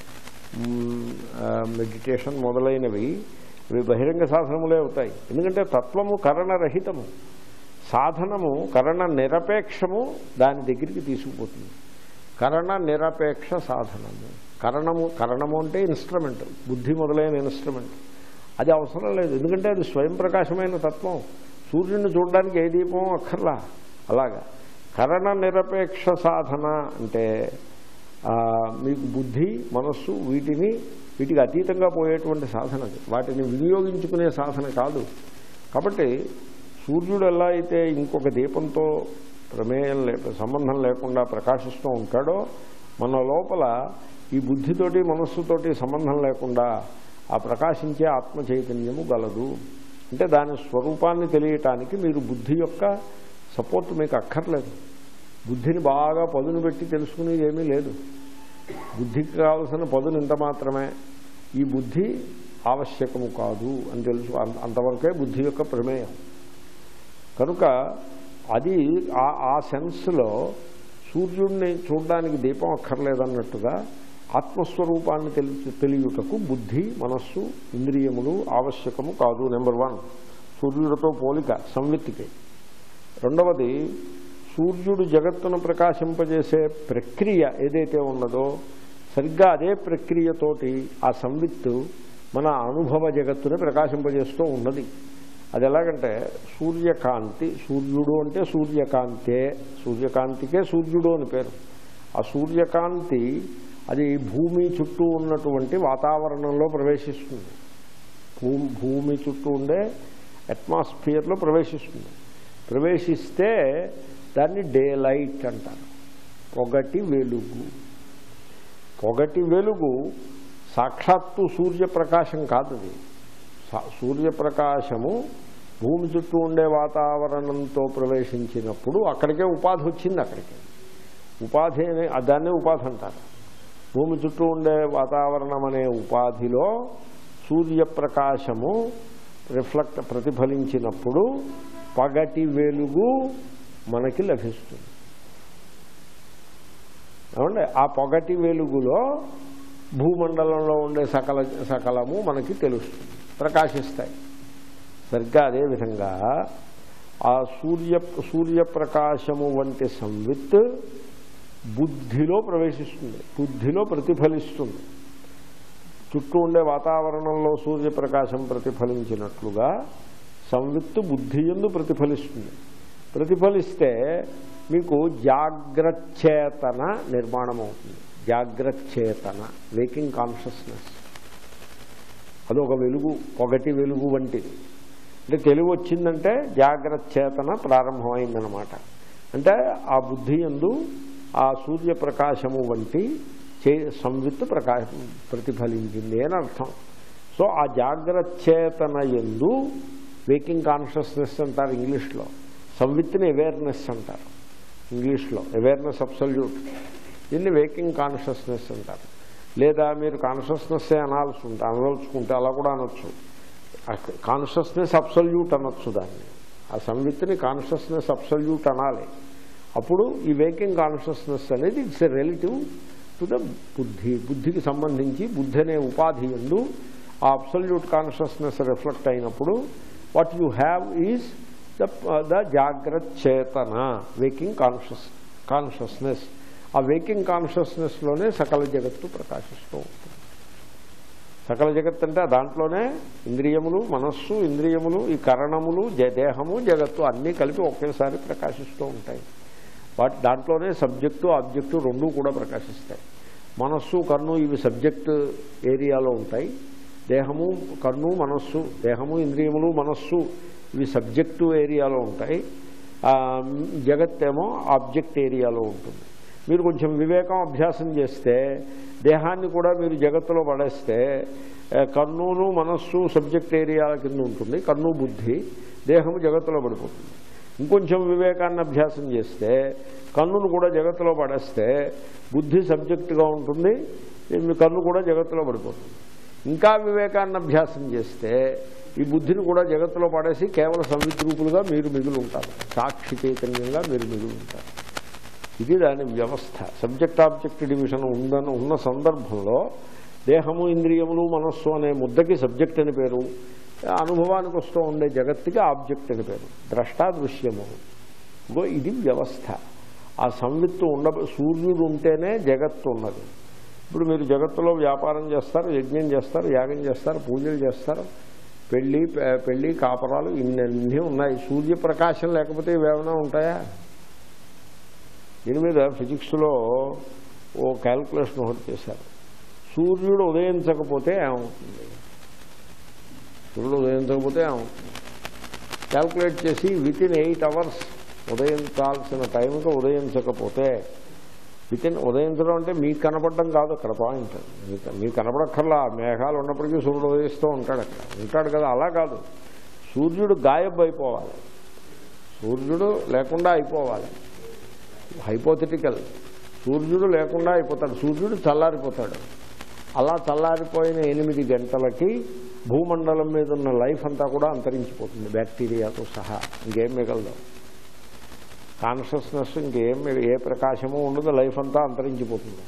మ్, ఆ, మెడిటేషన్ మొదలైనవి ఇవి బహిరంగ సాధనములే అవుతాయి ఎందుకంటే తత్వము కరణరహితము సాధనము కరణ నిరపేక్షము దాని దగ్గరికి తీసుకుపోతుంది కరణ నిరపేక్ష సాధనము కరణము కరణము అంటే ఇన్స్ట్రుమెంట్ బుద్ధి మొదలైన ఇన్స్ట్రుమెంట్ అది అవసరం లేదు ఎందుకంటే అది స్వయం ప్రకాశమైన తత్వం సూర్యుడిని చూడడానికి ఏ దీపం అక్కర్లా అలాగా కరణ నిరపేక్ష సాధన అంటే ఆ, మీకు బుద్ధి మనస్సు వీటిని వీటికి అతీతంగా పోయేటువంటి సాధన అది వాటిని వినియోగించుకునే సాధన కాదు కాబట్టి సూర్యుడు ఎలా అయితే ఇంకొక దీపంతో ప్రమేయం లే సంబంధం లేకుండా ప్రకాశిస్తూ ఉంటాడో మన లోపల ఈ బుద్ధితోటి మనస్సుతోటి సంబంధం లేకుండా ఆ ప్రకాశించే ఆత్మ చైతన్యము గలదు అంటే దాని స్వరూపాన్ని తెలియటానికి మీరు బుద్ధి యొక్క సపోర్ట్ మీకు అక్కర్లేదు బుద్ధిని బాగా పదును పెట్టి తెలుసుకునేది ఏమీ లేదు బుద్ధికి కావలసిన పదును ఇంత మాత్రమే ఈ బుద్ధి ఆవశ్యకము కాదు అని తెలుసు అంత- అంతవరకే బుద్ధి యొక్క ప్రమేయం కనుక అది ఆ- ఆ సెన్స్లో సూర్యుడిని చూడడానికి దీపం అక్కర్లేదన్నట్టుగా ఆత్మస్వరూపాన్ని తెలి తెలియుటకు బుద్ధి మనస్సు ఇంద్రియములు ఆవశ్యకము కాదు నెంబర్ వన్ సూర్యుడితో పోలిక సంవిత్తికి రెండవది సూర్యుడు జగత్తును ప్రకాశింపజేసే ప్రక్రియ ఏదైతే ఉన్నదో సరిగ్గా అదే ప్రక్రియతోటి ఆ సంవిత్తు మన అనుభవ జగత్తుని ప్రకాశింపజేస్తూ ఉన్నది అది ఎలాగంటే సూర్యకాంతి సూర్యుడు అంటే సూర్యకాంతే సూర్యకాంతికే సూర్యుడు అని పేరు ఆ సూర్యకాంతి అది భూమి చుట్టూ ఉన్నటువంటి వాతావరణంలో ప్రవేశిస్తుంది భూమి భూమి చుట్టూ ఉండే అట్మాస్ఫియర్లో ప్రవేశిస్తుంది ప్రవేశిస్తే దాన్ని డే లైట్ అంటారు పొగటి వెలుగు పొగటి వెలుగు సాక్షాత్తు సూర్యప్రకాశం కాదు అది సా- సూర్యప్రకాశము భూమి చుట్టూ ఉండే వాతావరణంతో ప్రవేశించినప్పుడు అక్కడికే ఉపాధి వచ్చింది అక్కడికి ఉపాధి అనే దాన్నే ఉపాధి అంటారు భూమి చుట్టూ ఉండే వాతావరణం అనే ఉపాధిలో సూర్యప్రకాశము రిఫ్లెక్ట్ ప్రతిఫలించినప్పుడు పగటి వెలుగు మనకి లభిస్తుంది ఏమంటే ఆ పొగటి వెలుగులో భూమండలంలో ఉండే సకల సకలము మనకి తెలుస్తుంది ప్రకాశిస్తాయి సరిగ్గా అదేవిధంగా ఆ సూర్య సూర్యప్రకాశము వంటి సంవిత్ బుద్ధిలో ప్రవేశిస్తుంది బుద్ధిలో ప్రతిఫలిస్తుంది చుట్టూ ఉండే వాతావరణంలో సూర్యప్రకాశం ప్రతిఫలించినట్లుగా సంవిత్తు బుద్ధి ఎందు ప్రతిఫలిస్తుంది ప్రతిఫలిస్తే మీకు జాగ్రచ్చేతన నిర్మాణం అవుతుంది జాగ్రచ్చేతన వేకింగ్ కాన్షియస్నెస్ అదొక వెలుగు పొగటి వెలుగు వంటిది అంటే తెలివి వచ్చిందంటే జాగ్రత్త చేతన ప్రారంభమైందనమాట అంటే ఆ బుద్ధి ఎందు ఆ సూర్యప్రకాశము వంటి చే సంవిత్ ప్రకాశం ప్రతిఫలించింది అని అర్థం సో ఆ జాగ్రత్త చేతన ఎందు వేకింగ్ కాన్షియస్నెస్ అంటారు ఇంగ్లీష్లో సంవిత్ని అవేర్నెస్ అంటారు ఇంగ్లీష్లో అవేర్నెస్ అబ్సల్యూట్ దీన్ని వేకింగ్ కాన్షియస్నెస్ అంటారు లేదా మీరు కాన్షియస్నెస్ అనాల్సి ఉంటే అనదలుచుకుంటే అలా కూడా అనొచ్చు కాన్షియస్నెస్ అబ్సల్యూట్ అనొచ్చు దాన్ని ఆ సంవిత్ని కాన్షియస్నెస్ అబ్సల్యూట్ అనాలి అప్పుడు ఈ వేకింగ్ కాన్షియస్నెస్ అనేది it's a relative to the బుద్ధి బుద్ధికి సంబంధించి బుద్ధి అనే ఉపాధి ఎందు ఆ అబ్సల్యూట్ కాన్షియస్నెస్ రిఫ్లెక్ట్ అయినప్పుడు what you have is the the జాగ్రత్త చేతన వేకింగ్ కాన్షియస్ కాన్షియస్నెస్ ఆ వేకింగ్ కాన్షియస్నెస్లోనే సకల జగత్తు ప్రకాశిస్తూ ఉంటుంది సకల జగత్ అంటే దాంట్లోనే ఇంద్రియములు మనస్సు ఇంద్రియములు ఈ కరణములు జ- దేహము జగత్తు అన్నీ కలిపి ఒకేసారి ప్రకాశిస్తూ ఉంటాయి వాటి దాంట్లోనే సబ్జెక్టు ఆబ్జెక్టు రెండూ కూడా ప్రకాశిస్తాయి మనస్సు కన్ను ఇవి సబ్జెక్ట్ ఏరియాలో ఉంటాయి దేహము కన్ను మనస్సు దేహము ఇంద్రియములు మనస్సు ఇవి సబ్జెక్టు ఏరియాలో ఉంటాయి ఆ, జగత్తేమో ఆబ్జెక్ట్ ఏరియాలో ఉంటుంది మీరు కొంచెం వివేకం అభ్యాసం చేస్తే దేహాన్ని కూడా మీరు జగత్తులో పడేస్తే ఆ, కన్నును మనస్సు సబ్జెక్ట్ ఏరియాల కింద ఉంటుంది కన్ను బుద్ధి దేహము జగత్తులో పడిపోతుంది ఇంకొంచెం వివేకాన్ని అభ్యాసం చేస్తే కన్నును కూడా జగత్తులో పడేస్తే బుద్ధి సబ్జెక్టుగా ఉంటుంది మీ కన్ను కూడా జగత్తులో పడిపోతుంది ఇంకా వివేకాన్ని అభ్యాసం చేస్తే ఈ బుద్ధిని కూడా జగత్తులో పడేసి కేవలం సంవిద్రూపులుగా మీరు మిగిలి ఉంటారు సాక్షి చైతన్యంగా మీరు మిగిలి ఉంటారు ఇది దాని వ్యవస్థ సబ్జెక్ట్ ఆబ్జెక్ట్ డివిజన్ ఉందని ఉన్న సందర్భంలో దేహము ఇంద్రియములు మనస్సు అనే ముద్దకి సబ్జెక్ట్ అని పేరు అనుభవానికి వస్తూ ఉండే జగత్తుకి ఆబ్జెక్ట్ అని పేరు ద్రష్టా దృశ్యము ఇగో ఇది వ్యవస్థ ఆ సంవిత్తు ఉండ సూర్యుడు ఉంటేనే జగత్తు ఉన్నది ఇప్పుడు మీరు జగత్తులో వ్యాపారం చేస్తారు యజ్ఞం చేస్తారు యాగం చేస్తారు పూజలు చేస్తారు పెళ్ళి పె- పెళ్ళి కాపరాలు ఇన్నన్నీ ఉన్నాయి సూర్యప్రకాశం లేకపోతే ఇవేమైనా ఉంటాయా దీని మీద ఫిజిక్స్లో ఓ క్యాల్కులేషన్ ఒకటి చేశారు సూర్యుడు ఉదయించకపోతే ఏమవుతుంది సూర్యుడు ఉదయించకపోతే ఏమవుతుంది క్యాల్కులేట్ చేసి విత్ ఇన్ ఎయిట్ అవర్స్ ఉదయించాల్సిన టైంకి ఉదయించకపోతే విత్ ఇన్ ఉదయించడం అంటే మీకు కనపడడం కాదు అక్కడ పాయింట్ మీకు మీకు కనపడక్కర్లా మేఘాలు ఉన్నప్పటికీ సూర్యుడు ఉదయిస్తూ ఉంటాడు అక్కడ ఉంటాడు కదా అలా కాదు సూర్యుడు గాయబ్ అయిపోవాలి సూర్యుడు లేకుండా అయిపోవాలి హైపోథెటికల్ సూర్యుడు లేకుండా అయిపోతాడు సూర్యుడు చల్లారిపోతాడు అలా చల్లారిపోయిన ఎనిమిది గంటలకి భూమండలం మీద ఉన్న లైఫ్ అంతా కూడా అంతరించిపోతుంది బ్యాక్టీరియాతో సహా ఇంకేం మిగలదు కాన్షియస్నెస్ ఇంకేం మిగ- ఏ ప్రకాశము ఉండదు లైఫ్ అంతా అంతరించిపోతుంది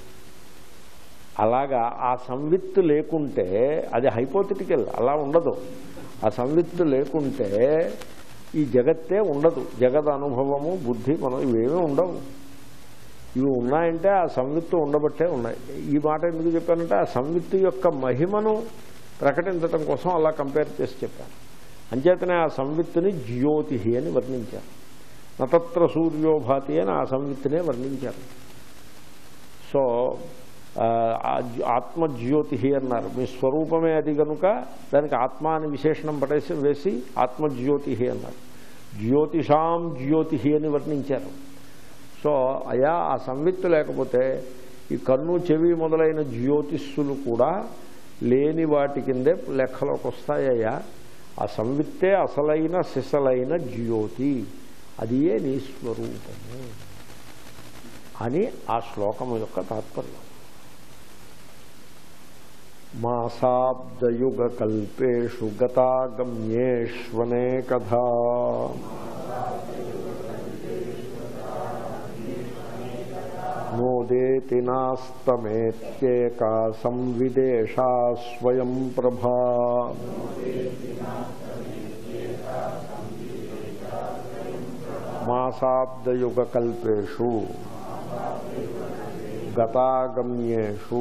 అలాగా ఆ సంవిత్తు లేకుంటే అది హైపోథెటికల్ అలా ఉండదు ఆ సంవిత్తు లేకుంటే ఈ జగత్తే ఉండదు జగత్ అనుభవము బుద్ధి మనం ఇవేమీ ఉండవు ఇవి ఉన్నాయంటే ఆ సంవిత్తు ఉండబట్టే ఉన్నాయి ఈ మాట ఎందుకు చెప్పానంటే ఆ సంవిత్తు యొక్క మహిమను ప్రకటించడం కోసం అలా కంపేర్ చేసి చెప్పాను అంచేతనే ఆ సంవిత్తుని జ్యోతి అని వర్ణించారు నతత్ర సూర్యోభాతి అని ఆ సంవిత్తునే వర్ణించారు సో ఆ, ఆ జ్యో- ఆత్మజ్యోతి అన్నారు మీ స్వరూపమే అది కనుక దానికి ఆత్మ అని విశేషణం పడేసి వేసి ఆత్మజ్యోతి అన్నారు జ్యోతిషాం జ్యోతి అని వర్ణించారు సో అయా ఆ సంవిత్తు లేకపోతే ఈ కన్ను చెవి మొదలైన జ్యోతిస్సులు కూడా లేని వాటి కిందే లెక్కలోకి వస్తాయ్యా ఆ సంవిత్తే అసలైన సిసలైన జ్యోతి అదియే నీ స్వరూపము అని ఆ శ్లోకము యొక్క తాత్పర్యం మాసాబ్దయుగకల్పేషు గతాగమ్యేష్వనేకధా నోదేతి నాస్తమేత్యేకా సంవిదేశా స్వయం ప్రభా మాసాబ్దయుగకల్పేషు గతాగమ్యేషు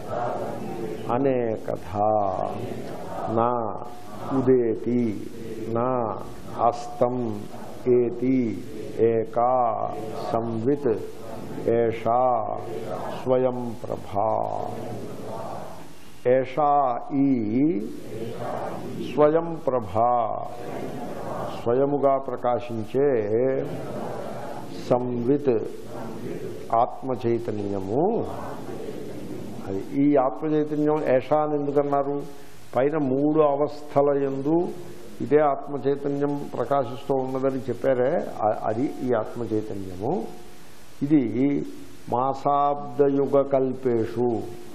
అనేకథా నా ఉదేతి నా అస్తం ఏతి ఏకా సంవిత్ ఏషా స్వయం ప్రభా ఏషా ఈ స్వయం ప్రభా స్వయముగా ప్రకాశించే సంవిత్ ఆత్మ చైతన్యము అది ఈ ఆత్మ చైతన్యం ఏషా అని ఎందుకన్నారు పైన మూడు అవస్థల ఎందు ఇదే ఆత్మ చైతన్యం ప్రకాశిస్తూ ఉన్నదని చెప్పారే ఆ- అది ఈ ఆత్మ చైతన్యము ఇది మాసాబ్దయుగ కల్పేషు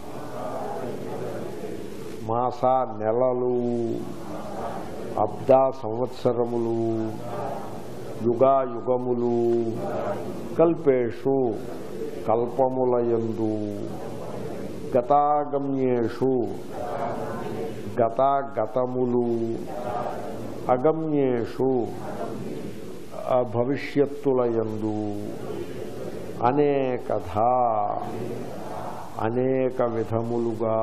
మాస నెలలు అబ్ద సంవత్సరములు యుగా యుగములు కల్పేషు కల్పములయందు గతాగమ్యేషు గతాగతములు అగమ్యేషు ఆ భవిష్యత్తులయందు అనేకధ అనేక విధములుగా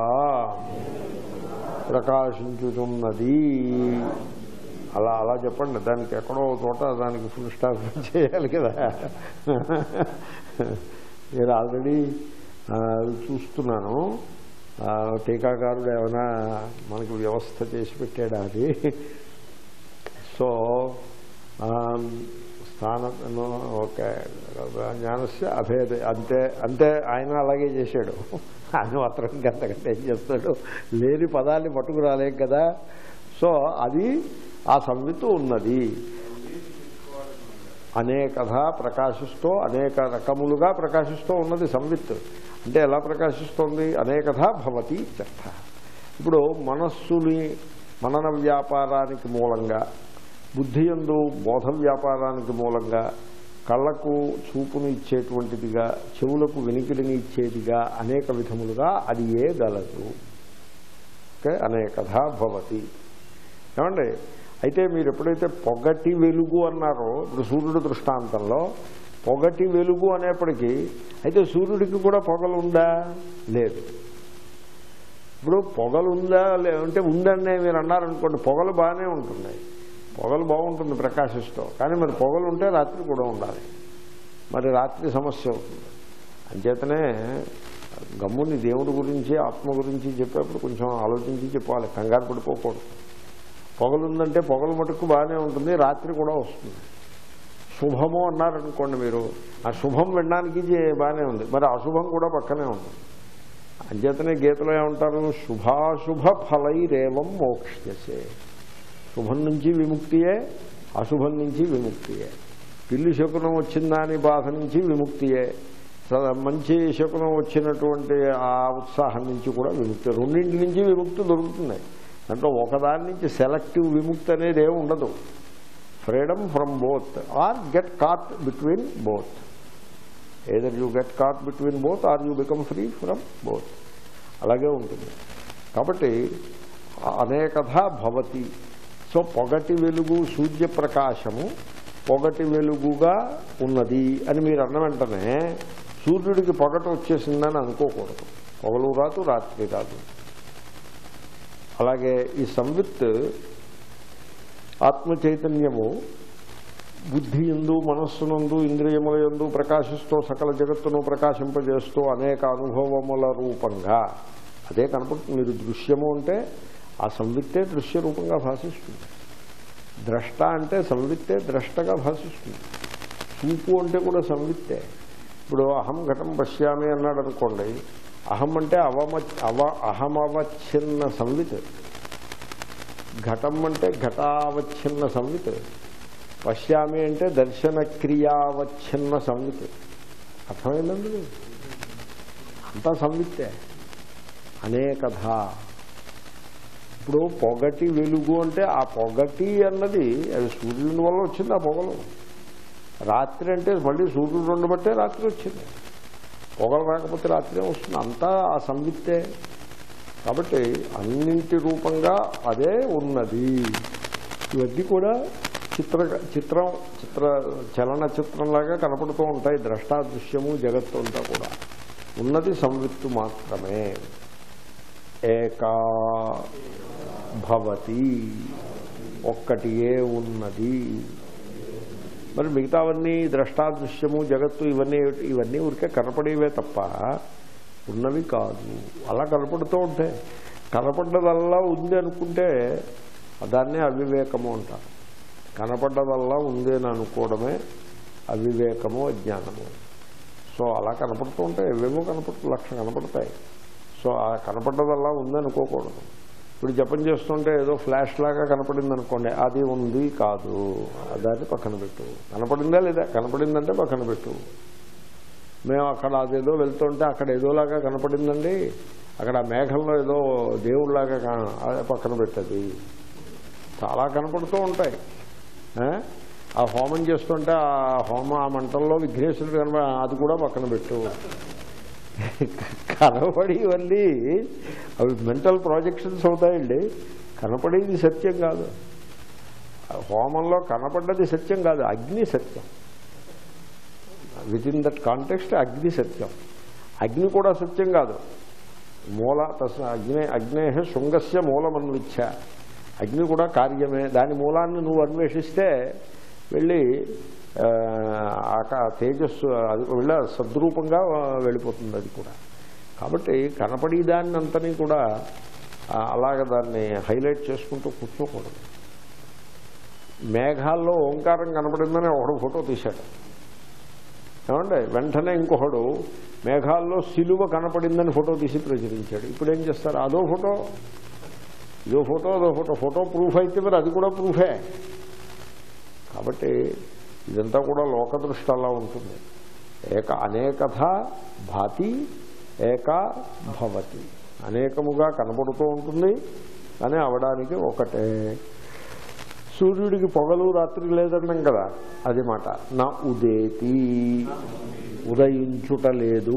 ప్రకాశించుతున్నది అలా అలా చెప్పండి దానికి ఎక్కడో ఒక చోట దానికి ఫుల్ స్టాప్ చేయాలి కదా నేను ఆల్రెడీ ఆ, చూస్తున్నాను ఆ, టీకాకారుడు ఏమైనా మనకు వ్యవస్థ చేసి పెట్టాడా అది సో ఆ, స్థాన ఓకే జ్ఞానస్య అభేద అంతే అంతే ఆయన అలాగే చేశాడు ఆయన మాత్రం ఇంకంతకంటే ఏం చేస్తాడు లేని పదాన్ని పట్టుకురాలేం కదా సో అది ఆ సంవిత్తు ఉన్నది అనేకధ ప్రకాశిస్తూ అనేక రకములుగా ప్రకాశిస్తూ ఉన్నది సంవిత్ అంటే ఎలా ప్రకాశిస్తోంది అనేకధ భవతి ఇత్యర్థ ఇప్పుడు మనస్సుని మనన వ్యాపారానికి మూలంగా బుద్ధి ఎందు బోధ వ్యాపారానికి మూలంగా కళ్ళకు చూపును ఇచ్చేటువంటిదిగా చెవులకు వెనికిడిని ఇచ్చేదిగా అనేక విధములుగా అది ఏ గలదు ఓకే అనేకధ భవతి ఏమండి అయితే మీరు ఎప్పుడైతే పొగటి వెలుగు అన్నారో ఇప్పుడు సూర్యుడు దృష్టాంతంలో పొగటి వెలుగు అనేప్పటికీ అయితే సూర్యుడికి కూడా పొగలు ఉందా లేదు ఇప్పుడు పొగలు ఉందా లేదంటే ఉందనే మీరు అన్నారనుకోండి పొగలు బాగానే ఉంటుంది పొగలు బాగుంటుంది ప్రకాశిస్తూ కానీ మరి పొగలు ఉంటే రాత్రి కూడా ఉండాలి మరి రాత్రి సమస్య అవుతుంది అంచేతనే గమ్ముని దేవుడి గురించి ఆత్మ గురించి చెప్పేప్పుడు కొంచెం ఆలోచించి చెప్పాలి కంగారు పడిపోకూడదు పొగలుందంటే పొగలు మటుకు బాగానే ఉంటుంది రాత్రి కూడా వస్తుంది శుభము అన్నారనుకోండి మీరు ఆ శుభం వినడానికి జే- బాగానే ఉంది మరి అశుభం కూడా పక్కనే ఉంది అంచేతనే గీతలో ఏమంటారు శుభాశుభ ఫలైరేవం మోక్ష్యసే శుభం నుంచి విముక్తియే అశుభం నుంచి విముక్తియే పిల్లి శకునం వచ్చిన దాని బాధ నుంచి విముక్తియే స- మంచి శకునం వచ్చినటువంటి ఆ ఉత్సాహం నుంచి కూడా విముక్తి రెండింటి నుంచి విముక్తి దొరుకుతుంది దాంట్లో ఒకదాని నుంచి సెలెక్టివ్ విముక్తి అనేది ఏమి ఉండదు freedom from both or get caught between both either you get caught between both or you become free from both అలాగే ఉంటుంది కాబట్టి అనేకథ భవతి సో పొగటి వెలుగు సూర్యప్రకాశము పొగటి వెలుగుగా ఉన్నది అని మీరు అన్న వెంటనే సూర్యుడికి పొగట వచ్చేసిందని అనుకోకూడదు పొగలు రాదు రాత్రి రాదు అలాగే ఈ సంవిత్ ఆత్మ చైతన్యము బుద్ధి ఎందు మనస్సునందు ఇంద్రియముల ఎందు ప్రకాశిస్తూ సకల జగత్తును ప్రకాశింపజేస్తూ అనేక అనుభవముల రూపంగా అదే కనపడుతుంది మీరు దృశ్యము అంటే ఆ సంవిత్తే దృశ్య రూపంగా భాషిస్తుంది ద్రష్ట అంటే సంవిత్తే ద్రష్టగా భాషిస్తుంది చూపు అంటే కూడా సంవిత్తే ఇప్పుడు అహం ఘటం పశ్యామి అన్నాడు అనుకోండి అహం అంటే అవమ అవ అహమవచ్ఛిన్న సంవిత్ ఘటం అంటే ఘటావచ్ఛిన్న సంవిత్ పశ్యామి అంటే దర్శన క్రియావచ్ఛిన్న సంవిత్ అర్థమైందండి అంతా సంవిత్తే అనేకధ ఇప్పుడు పొగటి వెలుగు అంటే ఆ పొగటి అన్నది అది సూర్యుని వల్ల వచ్చింది ఆ పొగలు రాత్రి అంటే మళ్ళీ సూర్యుడు ఉండబట్టే రాత్రి వచ్చింది పొగలు రాకపోతే రాత్రి వస్తుంది అంతా ఆ సంవిత్తే కాబట్టి అన్నింటి రూపంగా అదే ఉన్నది ఇవన్నీ కూడా చిత్ర చిత్రం చిత్ర చలన చిత్రంలాగా కనపడుతూ ఉంటాయి ద్రష్టాదృశ్యము జగత్తు అంతా కూడా ఉన్నది సంవిత్తు మాత్రమే ఏకా భవతి ఒక్కటియే ఉన్నది మరి మిగతావన్నీ ద్రష్టాదృశ్యము జగత్తు ఇవన్నీ ఏమిటి? ఇవన్నీ ఊరికే కనపడేవే తప్ప ఉన్నవి కాదు అలా కనపడుతూ ఉంటాయి కనపడ్డదల్లా ఉంది అనుకుంటే దాన్నే అవివేకము అంటారు కనపడ్డదల్లా ఉంది అని అనుకోవడమే అవివేకము అజ్ఞానము సో అలా కనపడుతూ ఉంటాయి ఏవేమో కనపడుతూ లక్ష కనపడతాయి సో ఆ కనపడ్డదల్లా ఉంది అనుకోకూడదు ఇప్పుడు జపం చేస్తుంటే ఏదో ఫ్లాష్ లాగా కనపడింది అనుకోండి అది ఉంది కాదు దాన్ని పక్కన పెట్టు కనపడిందా లేదా కనపడిందంటే పక్కన పెట్టు మేము అక్కడ అదేదో వెళ్తుంటే అక్కడ ఏదోలాగా కనపడిందండి అక్కడ ఆ మేఘంలో ఏదో దేవుళ్ళలాగా కా- అదే పక్కన పెట్టది చాలా కనపడుతూ ఉంటాయి ఆ? ఆ హోమం చేస్తుంటే ఆ హోమ ఆ మంటల్లో విఘ్నేశ్వరుడు కనబ అది కూడా పక్కన పెట్టు కనపడి ఇవన్నీ అవి మెంటల్ ప్రాజెక్షన్స్ అవుతాయండి కనపడేది సత్యం కాదు ఆ హోమంలో కనపడ్డది సత్యం కాదు అగ్ని సత్యం విత్ ఇన్ దట్ కాంటెక్స్ట్ అగ్ని సత్యం అగ్ని కూడా సత్యం కాదు మూల తస్ అగ్నే అగ్నే శృంగస్య మూలమన్విచ్చ అగ్ని కూడా కార్యమే దాని మూలాన్ని నువ్వు అన్వేషిస్తే వెళ్ళి ఆ, ఆక- తేజస్సు అది వెళ్ళ సద్రూపంగా వెళ్ళిపోతుంది అది కూడా కాబట్టి కనపడి దాన్ని అంతని కూడా ఆ, అలాగ దాన్ని హైలైట్ చేసుకుంటూ కూర్చోకూడదు మేఘాల్లో ఓంకారం కనపడిందని ఒకడు ఫోటో తీశాడు ఏమండి వెంటనే ఇంకొకడు మేఘాల్లో సిలువ కనపడిందని ఫోటో తీసి ప్రచురించాడు ఇప్పుడు ఏం చేస్తారు అదో ఫోటో ఇదో ఫోటో అదో ఫోటో ఫోటో ప్రూఫ్ అయితే మరి అది కూడా ప్రూఫే కాబట్టి ఇదంతా కూడా లోకదృష్టి అలా ఉంటుంది ఏక అనేకథ భాతి ఏకా భవతి అనేకముగా కనబడుతూ ఉంటుంది కానీ అవడానికి ఒకటే సూర్యుడికి పొగలు రాత్రి లేదన్నాం కదా అది మాట నా ఉదేతి ఉదయించుట లేదు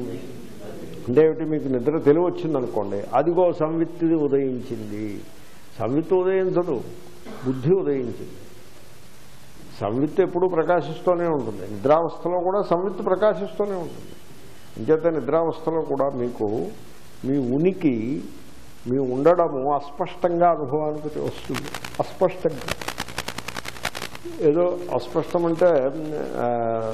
అంటే ఏమిటి మీకు నిద్ర తెలివి వచ్చిందనుకోండి అదిగో సంవిత్తి ఉదయించింది సంవిత్తు ఉదయించదు బుద్ధి ఉదయించింది సంవిత్తు ఎప్పుడూ ప్రకాశిస్తూనే ఉంటుంది నిద్రావస్థలో కూడా సంవిత్తు ప్రకాశిస్తూనే ఉంటుంది అంచేత నిద్రావస్థలో కూడా మీకు మీ ఉనికి మీ ఉండడము అస్పష్టంగా అనుభవానికి వస్తుంది అస్పష్టంగా ఏదో అస్పష్టం అంటే ఆ,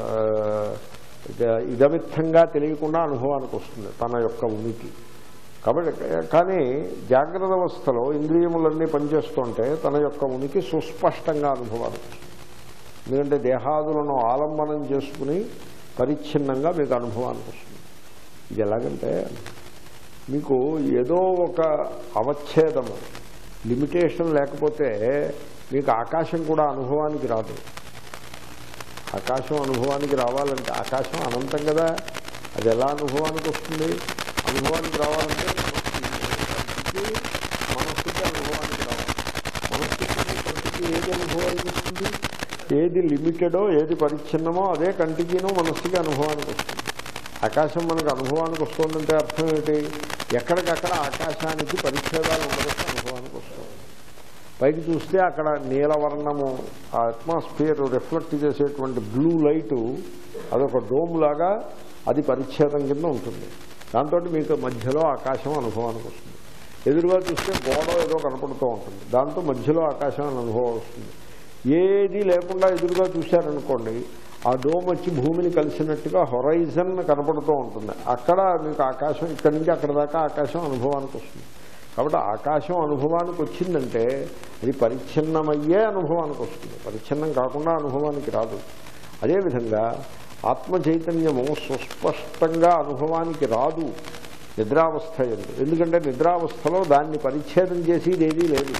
ఇద- ఇదమిత్తంగా తెలియకుండా అనుభవానికి వస్తుంది తన యొక్క ఉనికి కాబట్టి కానీ జాగ్రత్త అవస్థలో ఇంద్రియములన్నీ పనిచేస్తుంటే తన యొక్క ఉనికి సుస్పష్టంగా అనుభవానికి వస్తుంది ఎందుకంటే దేహాదులను ఆలంబనం చేసుకుని పరిచ్ఛిన్నంగా మీకు అనుభవానికి వస్తుంది ఇది ఎలాగంటే మీకు ఏదో ఒక అవచ్ఛేదము లిమిటేషన్ లేకపోతే మీకు ఆకాశం కూడా అనుభవానికి రాదు ఆకాశం అనుభవానికి రావాలంటే ఆకాశం అనంతం కదా అది ఎలా అనుభవానికి వస్తుంది అనుభవానికి రావాలంటే మనస్సుకి మనస్సుకి అనుభవానికి రావాలి మనస్సుకి కంటికి ఏది అనుభవానికి వస్తుంది ఏది లిమిటెడో ఏది పరిచ్ఛిన్నమో అదే కంటికినో మనస్సుకి అనుభవానికి వస్తుంది ఆకాశం మనకు అనుభవానికి వస్తుందంటే అర్థం ఏంటి ఎక్కడికక్కడ ఆకాశానికి పరిచ్ఛేదాలు ఉండవచ్చు అనుభవానికి వస్తుంది పైకి చూస్తే అక్కడ నీలవర్ణము ఆ అట్మాస్ఫియర్ రిఫ్లెక్ట్ చేసేటువంటి బ్లూ లైటు అదొక డోమ్ లాగా అది పరిచ్ఛేదం కింద ఉంటుంది దాంతో మీకు మధ్యలో ఆకాశం అనుభవానికి వస్తుంది ఎదురుగా చూస్తే గోడ ఏదో కనపడుతూ ఉంటుంది దాంతో మధ్యలో ఆకాశం అని అనుభవం వస్తుంది ఏది లేకుండా ఎదురుగా చూశారనుకోండి ఆ డోమ్ వచ్చి భూమిని కలిసినట్టుగా హొరైజన్ కనపడుతూ ఉంటుంది అక్కడ మీకు ఆకాశం ఇక్కడి నుంచి అక్కడ దాకా ఆకాశం అనుభవానికి వస్తుంది కాబట్టి ఆకాశం అనుభవానికి వచ్చిందంటే అది పరిచ్ఛిన్నమయ్యే అనుభవానికి వస్తుంది పరిచ్ఛిన్నం కాకుండా అనుభవానికి రాదు అదేవిధంగా ఆత్మ చైతన్యము సుస్పష్టంగా అనుభవానికి రాదు నిద్రావస్థ ఎందు ఎందుకంటే నిద్రావస్థలో దాన్ని పరిచ్ఛేదం చేసేది ఏదీ లేదు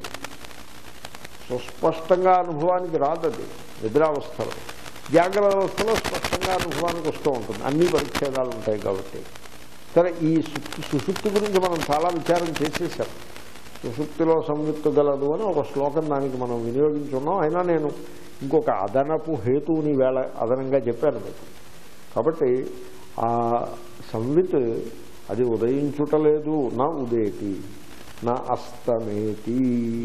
సుస్పష్టంగా అనుభవానికి రాదు అది నిద్రావస్థలో జాగ్రత్త అవస్థలో స్పష్టంగా అనుభవానికి వస్తూ ఉంటుంది అన్ని పరిచ్ఛేదాలు ఉంటాయి కాబట్టి సరే ఈ సు- సుషుప్తి గురించి మనం చాలా విచారం చేసేసాం సుషుప్తిలో సంయుక్త గలదు అని ఒక శ్లోకం దానికి మనం వినియోగించున్నాం అయినా నేను ఇంకొక అదనపు హేతువుని వేళ అదనంగా చెప్పాను మీకు కాబట్టి ఆ సంవిత్ అది ఉదయించుటలేదు నా ఉదేతి నా అస్తమేతి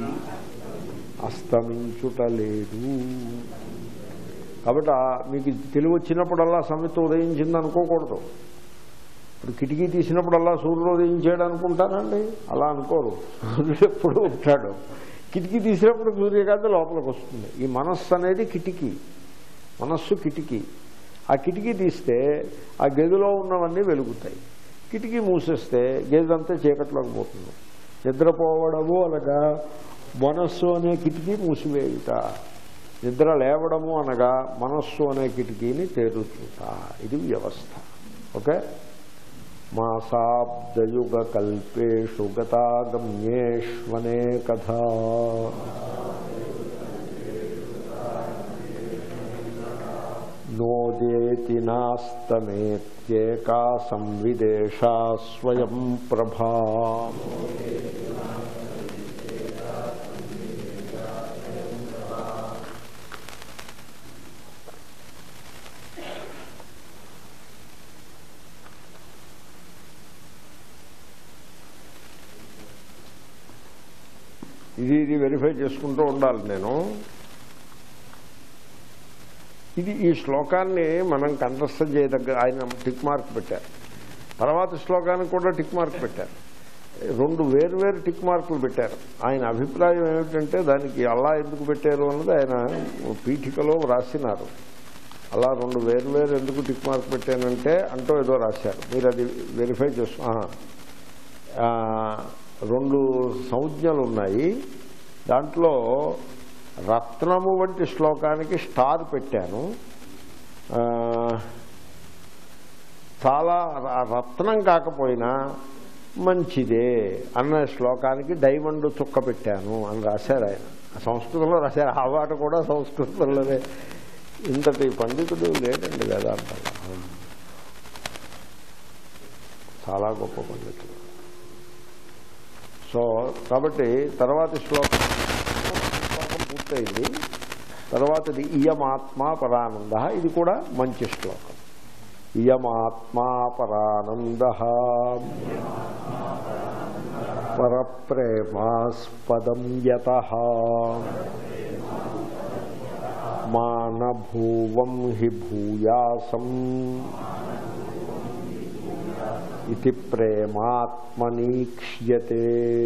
అస్తమించుటలేదు కాబట్టి ఆ మీకు తెలివి వచ్చినప్పుడల్లా సంవిత్ ఉదయించింది అనుకోకూడదు ఇప్పుడు కిటికీ తీసినప్పుడల్లా సూర్యుడు ఉదయించాడు అనుకుంటారండి అలా అనుకోరు సూర్యుడు ఎప్పుడు ఉంటాడు కిటికీ తీసినప్పుడు సూర్యకాంతి లోపలికి వస్తుంది ఈ మనస్సు అనేది కిటికీ మనస్సు కిటికీ ఆ కిటికీ తీస్తే ఆ గదిలో ఉన్నవన్నీ వెలుగుతాయి కిటికీ మూసేస్తే గదంతా చీకట్లోకి పోతుంది నిద్రపోవడము అనగా మనస్సు అనే కిటికీ మూసివేయుట నిద్ర లేవడము అనగా మనస్సు అనే కిటికీని తెరుచుట ఇది వ్యవస్థ ఓకే మాసాబ్దయుగ కల్పేషు గతాగమ్యేష్వనే కథ నోదేతి నాస్తమేత్యేకా సంవిదేశా స్వయం ప్రభా ఇది ఇది వెరిఫై చేసుకుంటూ ఉండాలి నేను ఇది ఈ శ్లోకాన్ని మనం కంఠస్థ చేయదగ్గ ఆయన టిక్ మార్క్ పెట్టారు తర్వాత శ్లోకానికి కూడా టిక్ మార్క్ పెట్టారు రెండు వేర్వేరు టిక్ మార్కులు పెట్టారు ఆయన అభిప్రాయం ఏమిటంటే దానికి అలా ఎందుకు పెట్టారు అన్నది ఆయన పీఠికలో రాసినారు అలా రెండు వేర్వేరు ఎందుకు టిక్ మార్క్ పెట్టానంటే అంటూ ఏదో రాశారు మీరు అది వెరిఫై చేసు ఆహా. ఆ, రెండు సంజ్ఞలు ఉన్నాయి దాంట్లో రత్నము వంటి శ్లోకానికి స్టార్ పెట్టాను ఆ, చాలా ర- రత్నం కాకపోయినా మంచిదే అన్న శ్లోకానికి డైమండ్ చుక్క పెట్టాను అని రాశారు ఆయన సంస్కృతంలో రాశారు ఆ మాట కూడా సంస్కృతంలోనే ఇంతటి పండితుడు లేడండి వేదాంతంలో చాలా గొప్ప పండితుడు సో కాబట్టి తర్వాతి శ్లోకం శ్లోకం పూర్తయింది తర్వాతది ఇయమాత్మా పరానంద ఇది కూడా మంచి శ్లోకం ఇయమాత్మా పరానంద పరప్రేమాస్పదం యత మానభూవం హి భూయాసం ఇది ప్రేమాత్మనీక్ష్యతే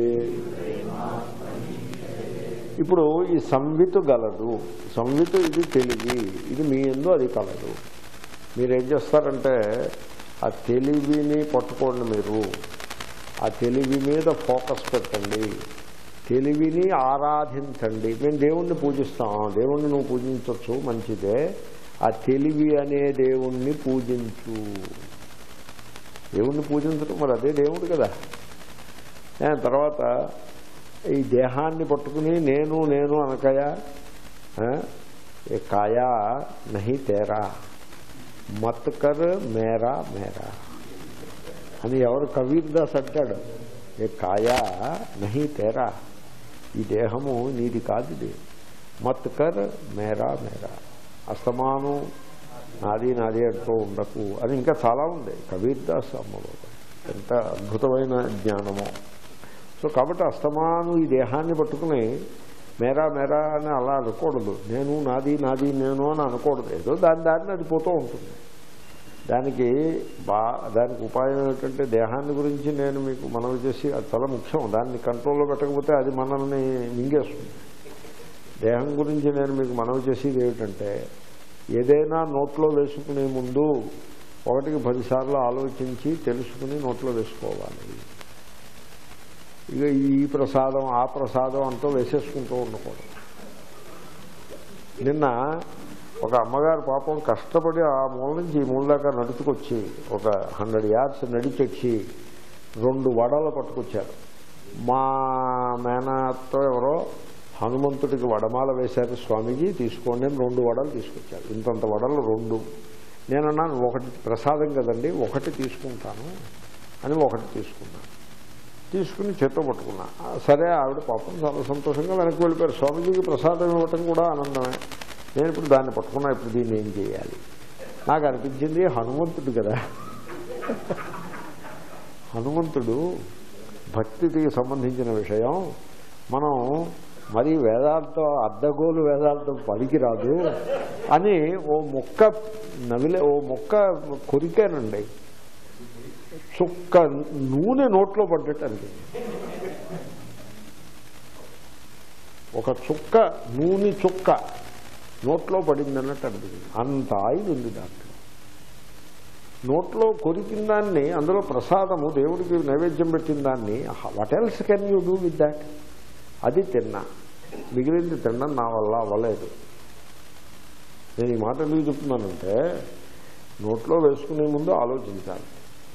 ఇప్పుడు ఈ సంవితు గలదు సంవితు ఇది తెలివి ఇది మీ ఎందు అది కలదు మీరేం చేస్తారంటే ఆ తెలివిని పట్టుకోండి మీరు ఆ తెలివి మీద ఫోకస్ పెట్టండి తెలివిని ఆరాధించండి మేము దేవుణ్ణి పూజిస్తాం ఆ, దేవుణ్ణి నువ్వు పూజించవచ్చు మంచిదే ఆ తెలివి అనే దేవుణ్ణి పూజించు దేవుణ్ణి పూజించడం మరి అదే దేవుడు కదా ఏ, తర్వాత ఈ దేహాన్ని పట్టుకుని నేను నేను అనకయా ఆ, ఏ కాయా నహి తేరా మత్ కర్ మేరా మేరా అని ఎవరు కబీర్దాస్ అంటాడు ఏ కాయా నహి తేరా ఈ దేహము నీది కాదు ఇది మత్ కర్ మేరా మేరా అస్తమాను నాది నాది అంటూ ఉండకు అని ఇంకా చాలా ఉంది కబీర్దాస్ అమ్మలో ఎంత అద్భుతమైన జ్ఞానము సో కాబట్టి అస్తమాను ఈ దేహాన్ని పట్టుకుని మేరా మేరా అని అలా అనకూడదు నేను నాది నాది నేను అని అనకూడదు ఏదో దాని దారిని అది పోతూ ఉంటుంది దానికి బా దానికి ఉపాయం ఏంటంటే దేహాన్ని గురించి నేను మీకు మనవి చేసి అది చాలా ముఖ్యం దాన్ని కంట్రోల్లో పెట్టకపోతే అది మనల్ని మింగేస్తుంది దేహం గురించి నేను మీకు మనవి చేసేది ఏమిటంటే ఏదైనా నోట్లో వేసుకునే ముందు ఒకటికి పదిసార్లు ఆలోచించి తెలుసుకుని నోట్లో వేసుకోవాలి ఇక ఈ ప్రసాదం ఆ ప్రసాదం అంటూ వేసేసుకుంటూ ఉండకూడదు నిన్న ఒక అమ్మగారు పాపం కష్టపడి ఆ మూల నుంచి ఈ మూల దాకా నడుచుకొచ్చి ఒక హండ్రెడ్ యార్డ్స్ నడిచొచ్చి రెండు వడలు పట్టుకొచ్చారు మా మేనతో ఎవరో హనుమంతుడికి వడమాల వేశారు స్వామీజీ తీసుకోండి అని రెండు వడలు తీసుకొచ్చారు ఇంతంత వడలు రెండు నేనన్నాను ఒకటి ప్రసాదం కదండి ఒకటి తీసుకుంటాను అని ఒకటి తీసుకున్నాను తీసుకుని చేత్తో పట్టుకున్నా ఆ, సరే ఆవిడ పాపం చాలా సంతోషంగా వెనక్కి వెళ్ళిపోయారు స్వామీజీకి ప్రసాదం ఇవ్వటం కూడా ఆనందమే నేను ఇప్పుడు దాన్ని పట్టుకున్నా ఇప్పుడు దీన్ని ఏం చేయాలి నాకు అనిపించింది హనుమంతుడు కదా హనుమంతుడు భక్తికి సంబంధించిన విషయం మనం మరి వేదాంతం అద్దగోలు వేదాంతం పనికిరాదు అని ఓ మొక్క నవిలే ఓ మొక్క కొరికానండి చుక్క నూనె నోట్లో పడ్డట్టు అనిపించింది ఒక చుక్క నూనె చుక్క నోట్లో పడింది అన్నట్టు అనిపించింది అంత ఆయిల్ ఉంది దాంట్లో నోట్లో కొరికిన దాన్ని అందులో ప్రసాదము దేవుడికి నైవేద్యం పెట్టిన దాన్ని what else can you do with that అది తిన్నా మిగిలింది తినడం నా వల్ల అవ్వలేదు నేను ఈ మాట ఎందుకు చెప్తున్నానంటే నోట్లో వేసుకునే ముందు ఆలోచించాలి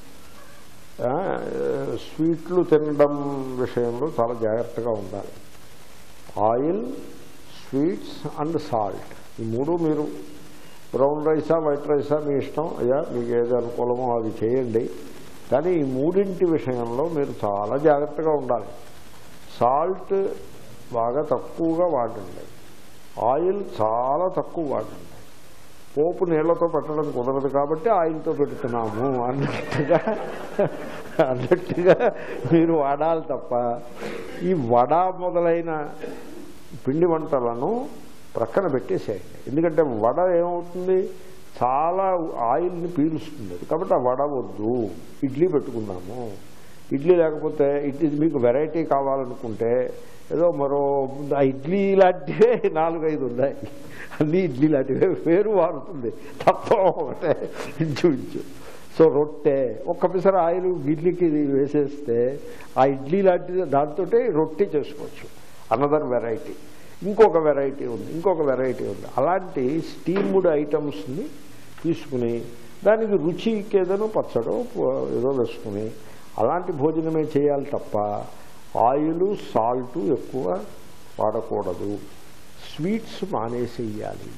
ఆ, స్వీట్లు తినడం విషయంలో చాలా జాగ్రత్తగా ఉండాలి ఆయిల్ స్వీట్స్ అండ్ సాల్ట్ ఈ మూడు మీరు బ్రౌన్ రైసా వైట్ రైసా మీ ఇష్టం అయ్యా మీకు ఏది అనుకూలమో అది చేయండి కానీ ఈ మూడింటి విషయంలో మీరు చాలా జాగ్రత్తగా ఉండాలి సాల్ట్ బాగా తక్కువగా వాడండి ఆయిల్ చాలా తక్కువ వాడండి పోపు నీళ్లతో పెట్టడం కుదరదు కాబట్టి ఆయిల్తో పెడుతున్నాము అన్నట్టుగా అన్నట్టుగా మీరు వాడాలి తప్ప ఈ వడ మొదలైన పిండి వంటలను ప్రక్కన పెట్టేసేయండి ఎందుకంటే వడ ఏమవుతుంది చాలా ఆయిల్ని పీలుస్తుంది కాబట్టి ఆ వడ వద్దు ఇడ్లీ పెట్టుకుందాము ఇడ్లీ లేకపోతే ఇడ్లీ మీకు వెరైటీ కావాలనుకుంటే ఏదో మరో ఆ ఇడ్లీ లాంటివే నాలుగైదు ఉన్నాయి అన్ని ఇడ్లీ లాంటివే పేరు వాడుతుంది తప్ప ఒకటే ఇంచుమించు సో రొట్టె ఒక్క పిసర ఆయిల్ ఇడ్లీకి వేసేస్తే ఆ ఇడ్లీ లాంటిది దాంతో రొట్టె చేసుకోవచ్చు అనదర్ వెరైటీ ఇంకొక వెరైటీ ఉంది ఇంకొక వెరైటీ ఉంది అలాంటి స్టీమ్డ్ ఐటమ్స్ని తీసుకుని దానికి రుచికి ఏదైనా పచ్చడో ఏదో వేసుకుని అలాంటి భోజనమే చేయాలి తప్ప ఆయిల్ సాల్ట్ ఎక్కువ వాడకూడదు స్వీట్స్ మానేసేయాలి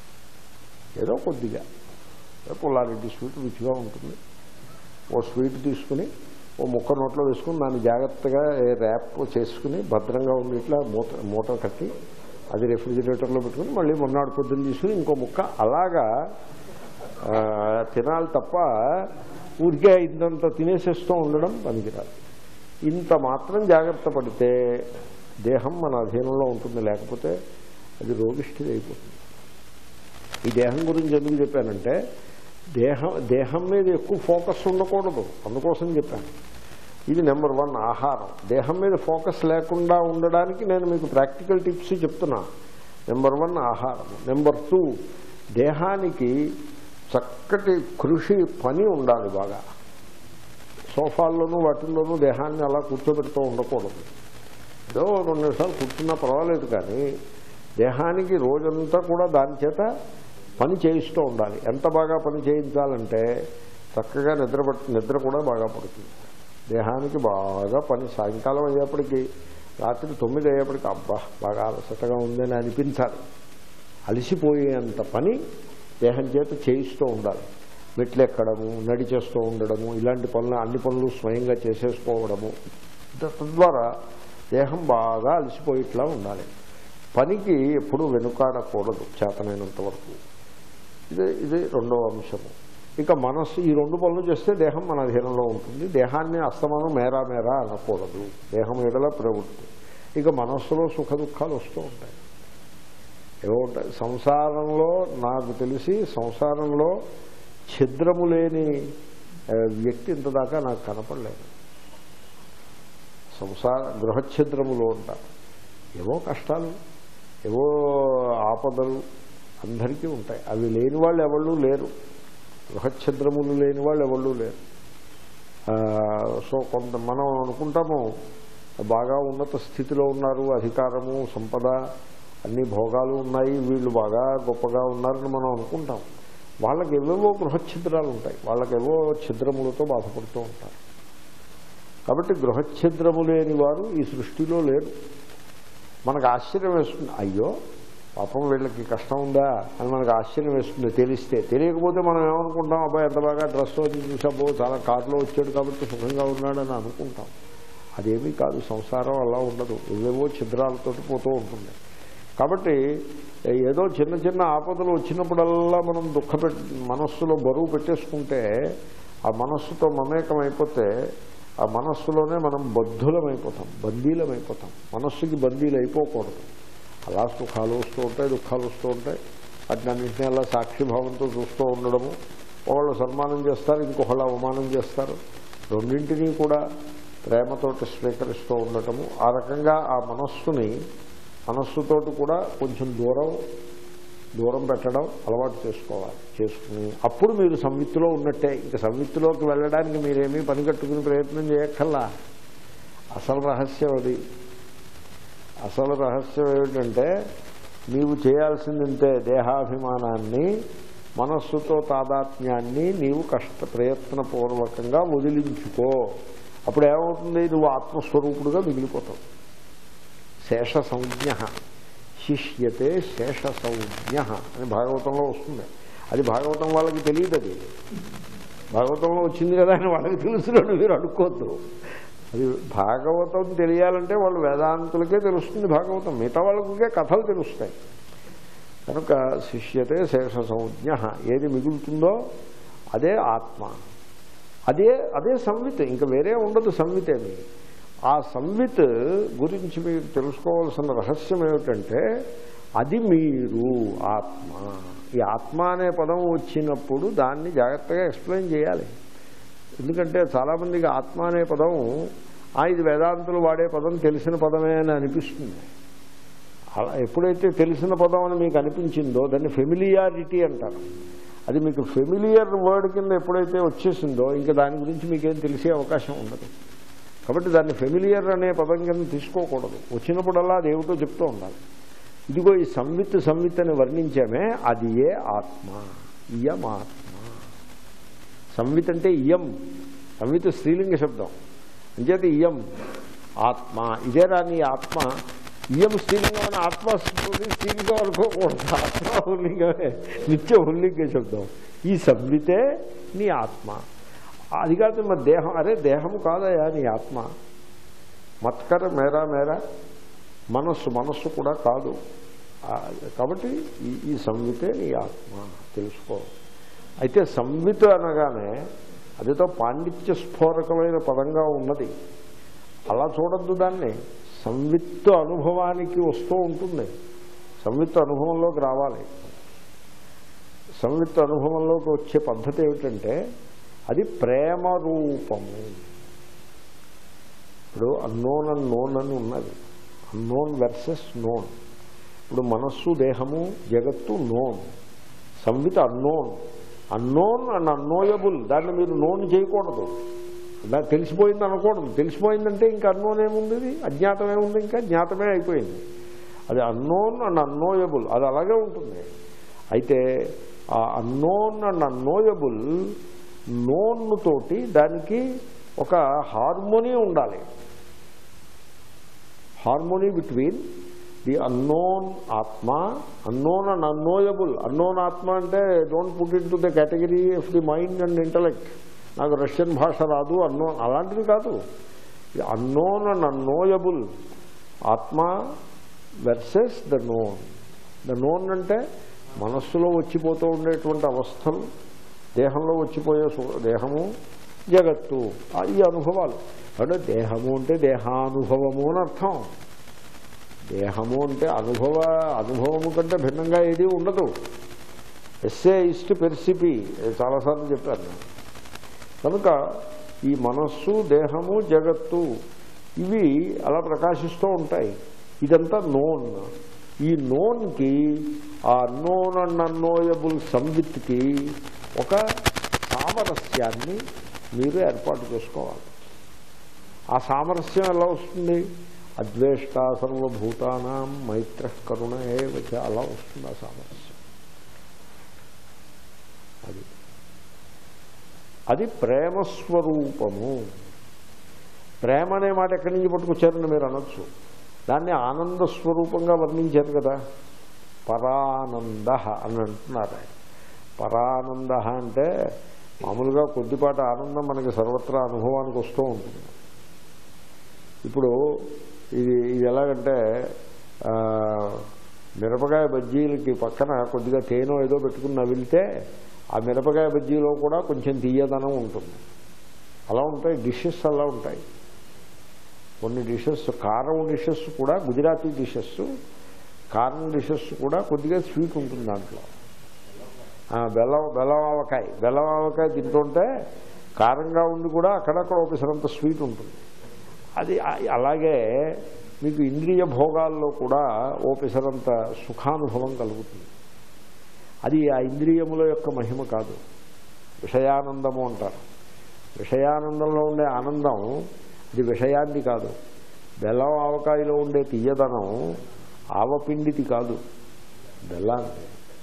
ఏదో కొద్దిగా పుల్లారెడ్డి స్వీట్ రుచిగా ఉంటుంది ఓ స్వీట్ తీసుకుని ఓ ముక్క నోట్లో వేసుకుని దాన్ని జాగ్రత్తగా ర్యాప్ చేసుకుని భద్రంగా ఉండి ఇట్లా మూత మూట కట్టి అది రెఫ్రిజిరేటర్లో పెట్టుకుని మళ్ళీ మొన్నటి పొద్దున్న తీసుకుని ఇంకో ముక్క అలాగా ఆ, తినాలి తప్ప ఊరికే ఇంతంత తినేసేస్తూ ఉండడం పనికిరాదు ఇంత మాత్రం జాగ్రత్త పడితే దేహం మన అధీనంలో ఉంటుంది లేకపోతే అది రోగిష్ఠిది అయిపోతుంది ఈ దేహం గురించి ఎందుకు చెప్పానంటే దేహం దేహం మీద ఎక్కువ ఫోకస్ ఉండకూడదు అందుకోసం చెప్పాను ఇది నెంబర్ వన్ ఆహారం దేహం మీద ఫోకస్ లేకుండా ఉండడానికి నేను మీకు ప్రాక్టికల్ టిప్స్ చెప్తున్నా నెంబర్ వన్ ఆహారం నెంబర్ టూ దేహానికి చక్కటి కృషి పని ఉండాలి బాగా సోఫాల్లోనూ వాటిల్లోనూ దేహాన్ని అలా కూర్చోబెడుతూ ఉండకూడదు ఏదో రెండు నిమిషాలు కూర్చున్నా పర్వాలేదు కానీ దేహానికి రోజంతా కూడా దాని చేత పని చేయిస్తూ ఉండాలి ఎంత బాగా పని చేయించాలంటే చక్కగా నిద్ర పట్టు నిద్ర కూడా బాగా పడుతుంది దేహానికి బాగా పని సాయంకాలం అయ్యేప్పటికీ రాత్రి తొమ్మిది అయ్యేప్పటికి అబ్బా బాగా అలసటగా ఉందని అనిపించాలి అలసిపోయేంత పని దేహం చేత చేయిస్తూ ఉండాలి మెట్లు ఎక్కడము నడిచేస్తూ ఉండడము ఇలాంటి పనులు అన్ని పనులు స్వయంగా చేసేసుకోవడము తద్వారా దేహం బాగా అలసిపోయేట్లా ఉండాలి పనికి ఎప్పుడూ వెనుకాడకూడదు చేతనైనంత వరకు ఇది ఇది రెండవ అంశము ఇక మనస్సు ఈ రెండు పనులు చేస్తే దేహం మన అధీనంలో ఉంటుంది దేహాన్ని అస్తమానం మేరా మేరా అనకూడదు దేహం ఎడల ప్రవృత్తి ఇక మనస్సులో సుఖ దుఃఖాలు వస్తూ ఉంటాయి ఏవో ఉంటాయి సంసారంలో నాకు తెలిసి సంసారంలో ఛిద్రము లేని ఆ, వ్యక్తి ఇంతదాకా నాకు కనపడలేదు సంసార గృహఛిద్రములు ఉంటారు ఏవో కష్టాలు ఏవో ఆపదలు అందరికీ ఉంటాయి అవి లేని వాళ్ళు ఎవళ్ళు లేరు గృహఛిద్రములు లేని వాళ్ళు ఎవళ్ళు లేరు ఆ, సో కొంత మనం అనుకుంటాము బాగా ఉన్నత స్థితిలో ఉన్నారు అధికారము సంపద అన్ని భోగాలు ఉన్నాయి వీళ్ళు బాగా గొప్పగా ఉన్నారని మనం అనుకుంటాం వాళ్ళకి ఏవేవో గృహఛిద్రాలు ఉంటాయి వాళ్ళకి ఏవో ఛిద్రములతో బాధపడుతూ ఉంటారు కాబట్టి గృహఛిద్రము లేని వారు ఈ సృష్టిలో లేరు మనకు ఆశ్చర్యం వేస్తుంది అయ్యో పాపం వీళ్ళకి కష్టం ఉందా అని మనకు ఆశ్చర్యం వేస్తుంది తెలిస్తే తెలియకపోతే మనం ఏమనుకుంటాం అబ్బాయి ఎంత బాగా డ్రెస్ అది చూసాబో చాలా కారులో వచ్చాడు కాబట్టి సుఖంగా ఉన్నాడని అనుకుంటాం అదేమీ కాదు సంసారం అలా ఉండదు ఏవేవో ఛిద్రాలతో పోతూ ఉంటుంది కాబట్టి ఏదో చిన్న చిన్న ఆపదలు వచ్చినప్పుడల్లా మనం దుఃఖ మనస్సులో బరువు పెట్టేసుకుంటే ఆ మనస్సుతో మమేకం అయిపోతే ఆ మనస్సులోనే మనం బద్ధులమైపోతాం బందీలమైపోతాం మనస్సుకి బందీలు అయిపోకూడదు అలా సుఖాలు వస్తూ ఉంటాయి దుఃఖాలు వస్తూ ఉంటాయి వాటినన్నింటినీ అలా సాక్షిభావంతో చూస్తూ ఉండడము ఒకళ్ళు సన్మానం చేస్తారు ఇంకొకళ్ళు అవమానం చేస్తారు రెండింటినీ కూడా ప్రేమతోటి స్వీకరిస్తూ ఉండటము ఆ రకంగా ఆ మనస్సుని మనస్సుతోటి కూడా కొంచెం దూరం దూరం పెట్టడం అలవాటు చేసుకోవాలి చేసుకుని అప్పుడు మీరు సంవిత్తులో ఉన్నట్టే ఇంకా సంవిత్తులోకి వెళ్ళడానికి మీరేమీ పని కట్టుకుని ప్రయత్నం చేయక్కల్లా అసలు రహస్యం అది అసలు రహస్యం ఏమిటంటే నీవు చేయాల్సిందంటే దేహాభిమానాన్ని మనస్సుతో తాదాత్మ్యాన్ని నీవు కష్ట ప్రయత్నపూర్వకంగా వదిలించుకో అప్పుడు ఏమవుతుంది నువ్వు ఆత్మస్వరూపుడుగా మిగిలిపోతావు శేష సంజ్ఞ శిష్యతే శేష సంజ్ఞ అని భాగవతంలో వస్తుంది అది భాగవతం వాళ్ళకి తెలియదు అది భాగవతంలో వచ్చింది కదా అని వాళ్ళకి తెలుసున్నాడు మీరు అనుకోవద్దు అది భాగవతం తెలియాలంటే వాళ్ళు వేదాంతులకే తెలుస్తుంది భాగవతం మిగతా వాళ్ళకే కథలు తెలుస్తాయి కనుక శిష్యతే శేష సంజ్ఞ ఏది మిగులుతుందో అదే ఆత్మ అదే అదే సంవిత్ ఇంకా వేరే ఉండదు సంవిత్ ఏమి ఆ సంవిత్ గురించి మీరు తెలుసుకోవాల్సిన రహస్యం ఏమిటంటే అది మీరు ఆత్మ ఈ ఆత్మ అనే పదం వచ్చినప్పుడు దాన్ని జాగ్రత్తగా ఎక్స్ప్లెయిన్ చేయాలి ఎందుకంటే చాలామందికి ఆత్మ అనే పదం ఆ ఇది వేదాంతులు వాడే పదం తెలిసిన పదమే అని అనిపిస్తుంది అలా ఎప్పుడైతే తెలిసిన పదం అని మీకు అనిపించిందో దాన్ని ఫెమిలియారిటీ అంటారు అది మీకు ఫెమిలియర్ వర్డ్ కింద ఎప్పుడైతే వచ్చేసిందో ఇంకా దాని గురించి మీకేం తెలిసే అవకాశం ఉండదు కాబట్టి దాన్ని ఫెమిలియర్ అనే పదం కింద తీసుకోకూడదు వచ్చినప్పుడల్లా అది ఏమిటో చెప్తూ ఉండాలి ఇదిగో ఈ సంవిత్ సంవిత్ అని వర్ణించామే అది ఏ ఆత్మ ఇయం ఆత్మ సంవిత్ అంటే ఇయం సంవిత్ స్త్రీలింగ శబ్దం అంచేత ఇయం ఆత్మ ఇదేరా నీ ఆత్మ ఇయం స్త్రీలింగం అని ఆత్మ స్త్రీలింగం అనుకోకూడదు ఆత్మ హుల్లింగమే నిత్య హుల్లింగ శబ్దం ఈ సంవితే నీ ఆత్మ అది కాదు మరి దేహం అరే దేహము కాదయా నీ ఆత్మ మత్కర మేరా మేరా మనస్సు మనస్సు కూడా కాదు ఆ, కాబట్టి ఈ ఈ సంవితే నీ ఆత్మ తెలుసుకో అయితే సంవిత్ అనగానే అదితో పాండిత్య స్ఫోరకమైన పదంగా ఉన్నది అలా చూడద్దు దాన్ని సంవిత్తు అనుభవానికి వస్తూ ఉంటుంది సంవిత్తు అనుభవంలోకి రావాలి సంవిత్తు అనుభవంలోకి వచ్చే పద్ధతి ఏమిటంటే అది ప్రేమ రూపము ఇప్పుడు అన్నోన్ అండ్ నోన్ అని ఉన్నది అన్నోన్ వెర్సెస్ నోన్ ఇప్పుడు మనస్సు దేహము జగత్తు నోన్ సంవిత అన్నోన్ అన్నోన్ అండ్ అన్నోయబుల్ దాన్ని మీరు నోన్ చేయకూడదు ఇలా తెలిసిపోయింది అనకూడదు తెలిసిపోయిందంటే ఇంకా అన్నోన్ ఏముంది ఇది? అజ్ఞాతం ఏముంది ఇంకా జ్ఞాతమే అయిపోయింది అది అన్నోన్ అండ్ అన్నోయబుల్ అది అలాగే ఉంటుంది అయితే ఆ అన్నోన్ అండ్ అన్నోయబుల్ నోన్ తోటి దానికి ఒక హార్మోనీ ఉండాలి హార్మోనీ బిట్వీన్ ది అన్నోన్ ఆత్మ అన్నోన్ అండ్ అన్నోయబుల్ అన్నోన్ ఆత్మ అంటే don't put into the category of the mind and intellect నాకు రష్యన్ భాష రాదు అన్నోన్ అలాంటిది కాదు అన్నోన్ అండ్ అన్నోయబుల్ ఆత్మ versus the known the known అంటే మనస్సులో వచ్చిపోతూ ఉండేటువంటి అవస్థలు దేహంలో వచ్చిపోయే సు- దేహము జగత్తు ఆ ఈ అనుభవాలు అంటే దేహము అంటే దేహానుభవము అని అర్థం దేహము అంటే అనుభవ అనుభవము కంటే భిన్నంగా ఏది ఉండదు ఎస్ఏ ఇస్ట్ పెర్సిపి చాలాసార్లు చెప్పాను నేను. కనుక ఈ మనస్సు దేహము జగత్తు ఇవి అలా ప్రకాశిస్తూ ఉంటాయి ఇదంతా నోన్ ఈ నోన్కి ఆ నోన్ అండ్ అన్నోయబుల్ సంవిత్కి ఒక సామరస్యాన్ని మీరు ఏర్పాటు చేసుకోవాలి ఆ సామరస్యం ఎలా వస్తుంది అద్వేష్ట సర్వభూతానాం మైత్ర కరుణ ఏవచ అలా వస్తుంది ఆ సామరస్యం అది అది ప్రేమస్వరూపము ప్రేమ అనే మాట ఎక్కడి నుంచి పట్టుకొచ్చారని మీరు అనొచ్చు దాన్ని ఆనంద స్వరూపంగా వర్ణించారు కదా పరానంద అని అంటున్నారు ఆయన పరానంద అంటే మామూలుగా కొద్దిపాటి ఆనందం మనకి సర్వత్రా అనుభవానికి వస్తూ ఉంటుంది ఇప్పుడు ఇది ఇది ఎలాగంటే ఆ, మిరపకాయ బజ్జీలకి పక్కన కొద్దిగా తేనె ఏదో పెట్టుకుని నవిలితే ఆ మిరపకాయ బజ్జీలో కూడా కొంచెం తీయదనం ఉంటుంది అలా ఉంటాయి డిషెస్ అలా ఉంటాయి కొన్ని డిషెస్ కారం డిషెస్ కూడా గుజరాతీ డిషెస్ కారం డిషెస్ కూడా కొద్దిగా స్వీట్ ఉంటుంది దాంట్లో ఆ, బెల్లం బెల్లం ఆవకాయ బెల్లం ఆవకాయ తింటుంటే కారంగా ఉండి కూడా అక్కడక్కడ ఒకసారంత స్వీట్ ఉంటుంది అది ఆ- అలాగే మీకు ఇంద్రియ భోగాల్లో కూడా ఓ పిసరంత సుఖానుభవం కలుగుతుంది అది ఆ ఇంద్రియముల యొక్క మహిమ కాదు విషయానందము అంటారు విషయానందంలో ఉండే ఆనందం ఇది విషయాన్ని కాదు బెల్లం ఆవకాయలో ఉండే తీయదనం ఆవపిండిది కాదు బెల్లాన్ని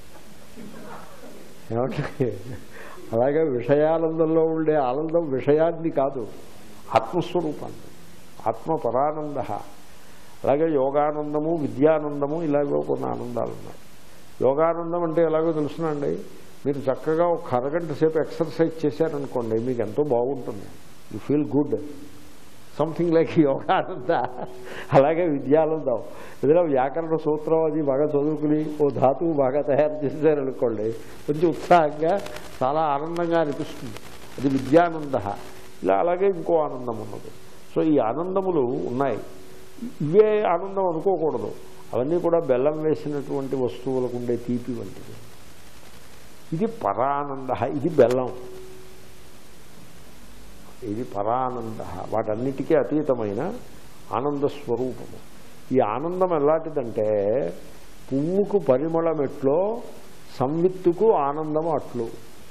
ఏమంటే అలాగే విషయానందంలో ఉండే ఆనందం విషయాన్ని కాదు ఆత్మస్వరూపాన్ని ఆత్మ పరానంద అలాగే యోగానందము విద్యానందము ఇలాగో కొన్ని ఆనందాలు ఉన్నాయి యోగానందం అంటే ఎలాగో తెలుసునండి మీరు చక్కగా ఒక అరగంట సేపు ఎక్సర్సైజ్ చేశారనుకోండి మీకు ఎంతో బాగుంటుంది you feel good something like యోగానంద అలాగే విద్యానందం ఏదైనా వ్యాకరణ సూత్రం అది బాగా చదువుకుని ఓ ధాతువు బాగా తయారు చేశారనుకోండి కొంచెం ఉత్సాహంగా చాలా ఆనందంగా అనిపిస్తుంది అది విద్యానంద ఇలా అలాగే ఇంకో ఆనందం ఉన్నది సో ఈ ఆనందములు ఉన్నాయి ఇవే ఆనందం అనుకోకూడదు అవన్నీ కూడా బెల్లం వేసినటువంటి వస్తువులకు ఉండే తీపి వంటిది ఇది పరానంద ఇది బెల్లం ఇది పరానంద వాటన్నిటికీ అతీతమైన ఆనంద స్వరూపము ఈ ఆనందం ఎలాంటిదంటే పువ్వుకు పరిమళం ఎట్లో సంవిత్తుకు ఆనందం అట్లు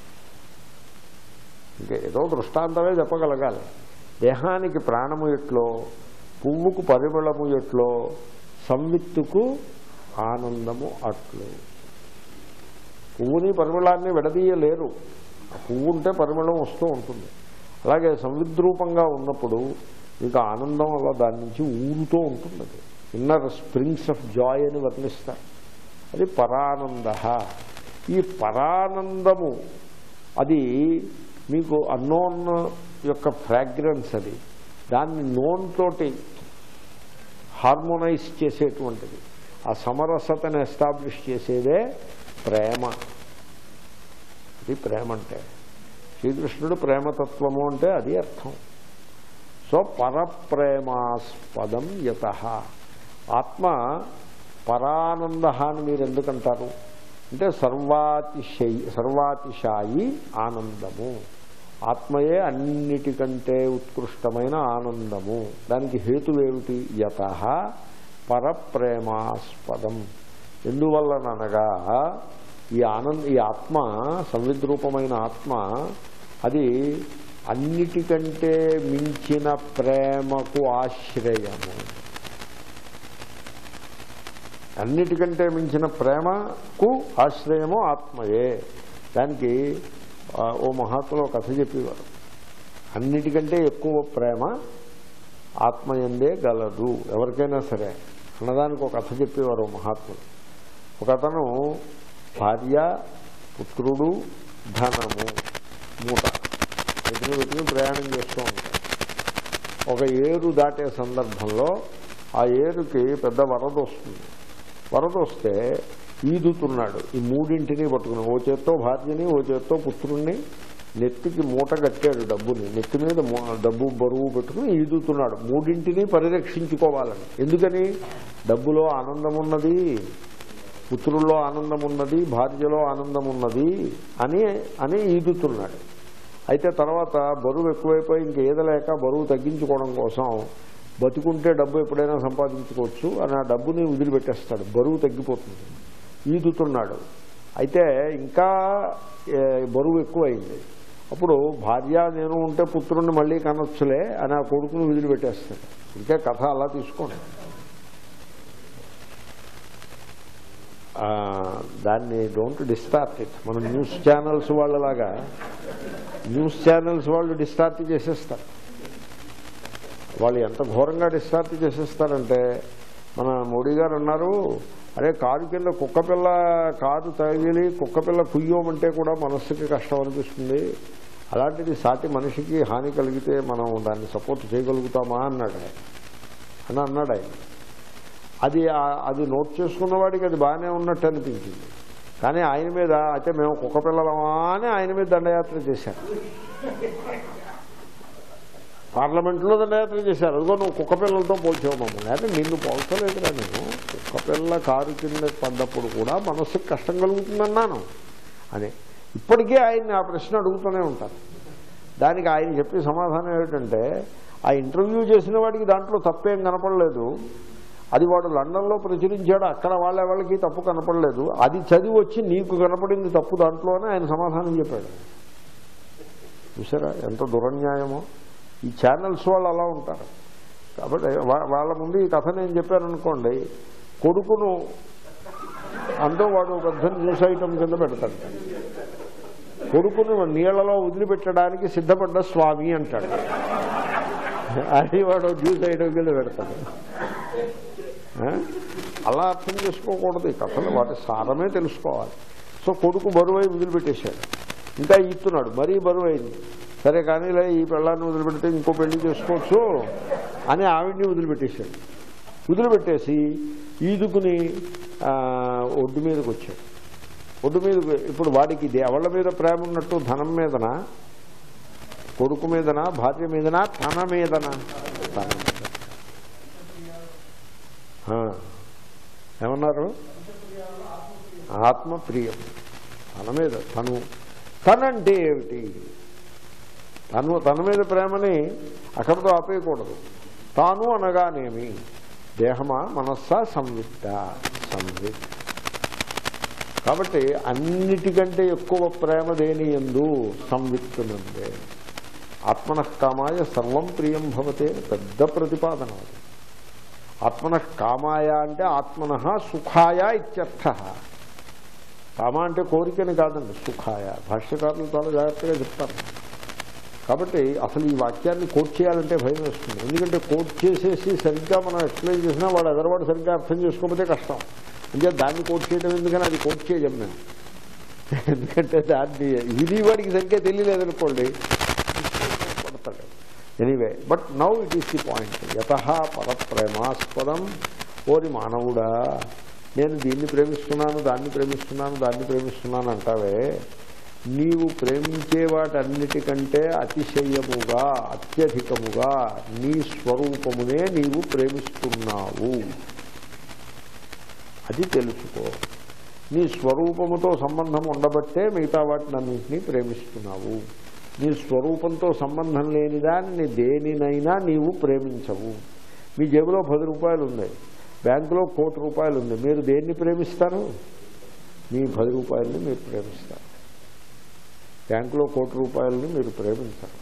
ఇంకా ఏదో దృష్టాంతమే చెప్పగలగాలి దేహానికి ప్రాణము ఎట్లో పువ్వుకు పరిమళము ఎట్లో సంవిత్తుకు ఆనందము అట్లు పువ్వుని పరిమళాన్ని విడదీయలేరు ఆ పువ్వు ఉంటే పరిమళం వస్తూ ఉంటుంది అలాగే సంవిద్రూపంగా ఉన్నప్పుడు మీకు ఆనందం అలా దాని నుంచి ఊరుతూ ఉంటుంది అది ఇన్నర్ స్ప్రింగ్స్ ఆఫ్ జాయ్ అని వర్ణిస్తారు అది పరానంద ఈ పరానందము అది మీకు అన్నోన్ యొక్క ఫ్రాగ్రెన్స్ అది దాన్ని నోన్ తోటి హార్మోనైజ్ చేసేటువంటిది ఆ సమరసతను ఎస్టాబ్లిష్ చేసేదే ప్రేమ అది ప్రేమ అంటే శ్రీకృష్ణుడు ప్రేమతత్వము అంటే అది అర్థం సో పరప్రేమాస్పదం యత ఆత్మ పరానంద అని మీరు ఎందుకంటారు అంటే సర్వాతిశయి సర్వాతిశాయి ఆనందము ఆత్మయే అన్నిటికంటే ఉత్కృష్టమైన ఆనందము దానికి హేతువేమిటి యత పరప్రేమాస్పదం ఎందువల్లనగా ఈ ఆనంద ఈ ఆత్మ సంవిద్రూపమైన ఆత్మ అది అన్నిటికంటే మించిన ప్రేమకు ఆశ్రయము అన్నిటికంటే మించిన ప్రేమకు ఆశ్రయము ఆత్మయే దానికి ఆ, ఓ మహాత్ములో కథ చెప్పేవారు అన్నిటికంటే ఎక్కువ ప్రేమ ఆత్మయందే గలదు ఎవరికైనా సరే అన్నదానికి ఒక కథ చెప్పేవారు ఓ మహాత్ముడు ఒక అతను భార్య పుత్రుడు ధనము మూట పెట్టుకుని పెట్టుకుని ప్రయాణం చేస్తూ ఉంటాడు ఒక ఏరు దాటే సందర్భంలో ఆ ఏరుకి పెద్ద వరద వస్తుంది వరద వస్తే ఈదుతున్నాడు ఈ మూడింటిని పట్టుకుని ఓ చేత్తో భార్యని ఓ చేత్తో పుత్రుణ్ణి నెత్తికి మూట కట్టాడు డబ్బుని నెత్తి మీద మూ- డబ్బు బరువు పెట్టుకుని ఈదుతున్నాడు మూడింటిని పరిరక్షించుకోవాలని ఎందుకని డబ్బులో ఆనందం ఉన్నది పుత్రుల్లో ఆనందం ఉన్నది భార్యలో ఆనందం ఉన్నది అని అని ఈదుతున్నాడు అయితే తర్వాత బరువు ఎక్కువైపోయి ఇంక ఈదలేక బరువు తగ్గించుకోవడం కోసం బతుకుంటే డబ్బు ఎప్పుడైనా సంపాదించుకోవచ్చు అని ఆ డబ్బుని వదిలిపెట్టేస్తాడు బరువు తగ్గిపోతుంది ఈదుతున్నాడు అయితే ఇంకా ఏ, బరువు ఎక్కువైంది అప్పుడు భార్య నేను ఉంటే పుత్రుణ్ణి మళ్ళీ కనొచ్చులే అని ఆ కొడుకుని వదిలిపెట్టేస్తాడు ఇంకే కథ అలా తీసుకోండి ఆ, దాన్ని డోంట్ డిస్టార్ట్ ఇట్ మన న్యూస్ ఛానల్స్ వాళ్ళలాగా న్యూస్ ఛానల్స్ వాళ్ళు డిస్టార్ట్ చేసేస్తారు వాళ్ళు ఎంత ఘోరంగా డిస్టార్ట్ చేసేస్తారంటే మన మోడీ గారు అన్నారు అరే కారు కింద కుక్కపిల్ల కారు తగిలి కుక్కపిల్ల కుయ్యోమంటే కూడా మనస్సుకి కష్టం అనిపిస్తుంది అలాంటిది సాటి మనిషికి హాని కలిగితే మనం దాన్ని సపోర్ట్ చేయగలుగుతామా అన్నాడు ఆయన అని అన్నాడు ఆయన అది ఆ- అది నోట్ చేసుకున్న వాడికి అది బాగానే ఉన్నట్టు అనిపించింది కానీ ఆయన మీద అయితే మేము కుక్క పిల్లలమా అని ఆయన మీద దండయాత్ర చేశారు పార్లమెంట్లో దండయాత్ర చేశారు అదిగో నువ్వు కుక్క పిల్లలతో పోల్చావు మమ్మల్ని అయితే నిన్ను పోల్చలేదురా నేను కుక్క పిల్ల కారు కింద పడ్డప్పుడు కూడా మనస్సుకి కష్టం కలుగుతుందన్నాను అని ఇప్పటికే ఆయన్ని ఆ ప్రశ్న అడుగుతూనే ఉంటారు దానికి ఆయన చెప్పే సమాధానం ఏమిటంటే ఆ ఇంటర్వ్యూ చేసిన వాడికి దాంట్లో తప్పేం కనపడలేదు అది వాడు లండన్లో ప్రచురించాడు అక్కడ వాళ్ళ వాళ్ళకి తప్పు కనపడలేదు అది చదివి వచ్చి నీకు కనపడింది తప్పు దాంట్లోనే ఆయన సమాధానం చెప్పాడు చూసారా ఎంత దురన్యాయమో ఈ ఛానల్స్ వాళ్ళు అలా ఉంటారు కాబట్టి వా- వాళ్ళ ముందు ఈ కథ నేను చెప్పాను అనుకోండి కొడుకును అంటూ వాడు పెద్ద న్యూస్ ఐటమ్ కింద పెడతాడు కొడుకును నీళ్లలో వదిలిపెట్టడానికి సిద్ధపడ్డ స్వామి అంటాడు అది వాడు న్యూస్ ఐటమ్ కింద పెడతాడు ఆ? అలా అర్థం చేసుకోకూడదు ఈ కథలు వాటి సారమే తెలుసుకోవాలి సో కొడుకు బరువై వదిలిపెట్టేశాడు ఇంకా ఈత్తున్నాడు మరీ బరువు అయింది సరే కానీ ఇలా ఈ పెళ్ళాన్ని వదిలిపెడితే ఇంకో పెళ్లి చేసుకోవచ్చు అని ఆవిడ్ని వదిలిపెట్టేశాడు వదిలిపెట్టేసి ఈదుకుని ఆ, ఒడ్డు మీదకి వచ్చాడు ఒడ్డు మీద ఇప్పుడు వాడికి ఇది ఎవళ్ళ మీద ప్రేమ ఉన్నట్టు ధనం మీదనా కొడుకు మీదనా భార్య మీదనా తన మీదనా తన మీద ఆ, ఏమన్నారు ఆత్మప్రియం తన మీద తను తనంటే ఏమిటి తను తన మీద ప్రేమని అక్కడితో ఆపేయకూడదు తాను అనగానేమి దేహమా మనస్సా సంవిత్త సంవిత్ కాబట్టి అన్నిటికంటే ఎక్కువ ప్రేమ దేని ఎందు సంవిత్తునందే ఆత్మనఃకామాయ సర్వం ప్రియం భవతే పెద్ద ప్రతిపాదన అది ఆత్మన కామాయ అంటే ఆత్మన సుఖాయ ఇత్యర్థ కామ అంటే కోరికని కాదండి సుఖాయ భాష్యకారులు చాలా జాగ్రత్తగా చెప్తారు కాబట్టి అసలు ఈ వాక్యాన్ని కోట్ చేయాలంటే భయం వేస్తుంది ఎందుకంటే కోట్ చేసేసి సరిగ్గా మనం ఎక్స్ప్లెయిన్ చేసినా వాడు ఎదరవాడు సరిగ్గా అర్థం చేసుకోకపోతే కష్టం అంటే దాన్ని కోట్ చేయడం ఎందుకని అది కోట్ చేయడం మేము ఎందుకంటే దాన్ని ఇది వాడికి సరిగ్గా తెలియలేదనుకోండి పడతాడు anyway but now it is the point యత పరప్రేమాస్పదం ఓరి మానవుడా నేను దీన్ని ప్రేమిస్తున్నాను దాన్ని ప్రేమిస్తున్నాను దాన్ని ప్రేమిస్తున్నాను అంటావే నీవు ప్రేమించే వాటన్నిటికంటే అతిశయముగా అత్యధికముగా నీ స్వరూపమునే నీవు ప్రేమిస్తున్నావు అది తెలుసుకో నీ స్వరూపముతో సంబంధం ఉండబట్టే మిగతా వాటినన్నింటినీ ప్రేమిస్తున్నావు నీ స్వరూపంతో సంబంధం లేని దానిని దేనినైనా నీవు ప్రేమించవు మీ జేబులో పది రూపాయలు ఉంది బ్యాంకులో కోటి రూపాయలు ఉంది మీరు దేన్ని ప్రేమిస్తారు మీ పది రూపాయలని మీరు ప్రేమిస్తారు బ్యాంకులో కోటి రూపాయలని మీరు ప్రేమించరు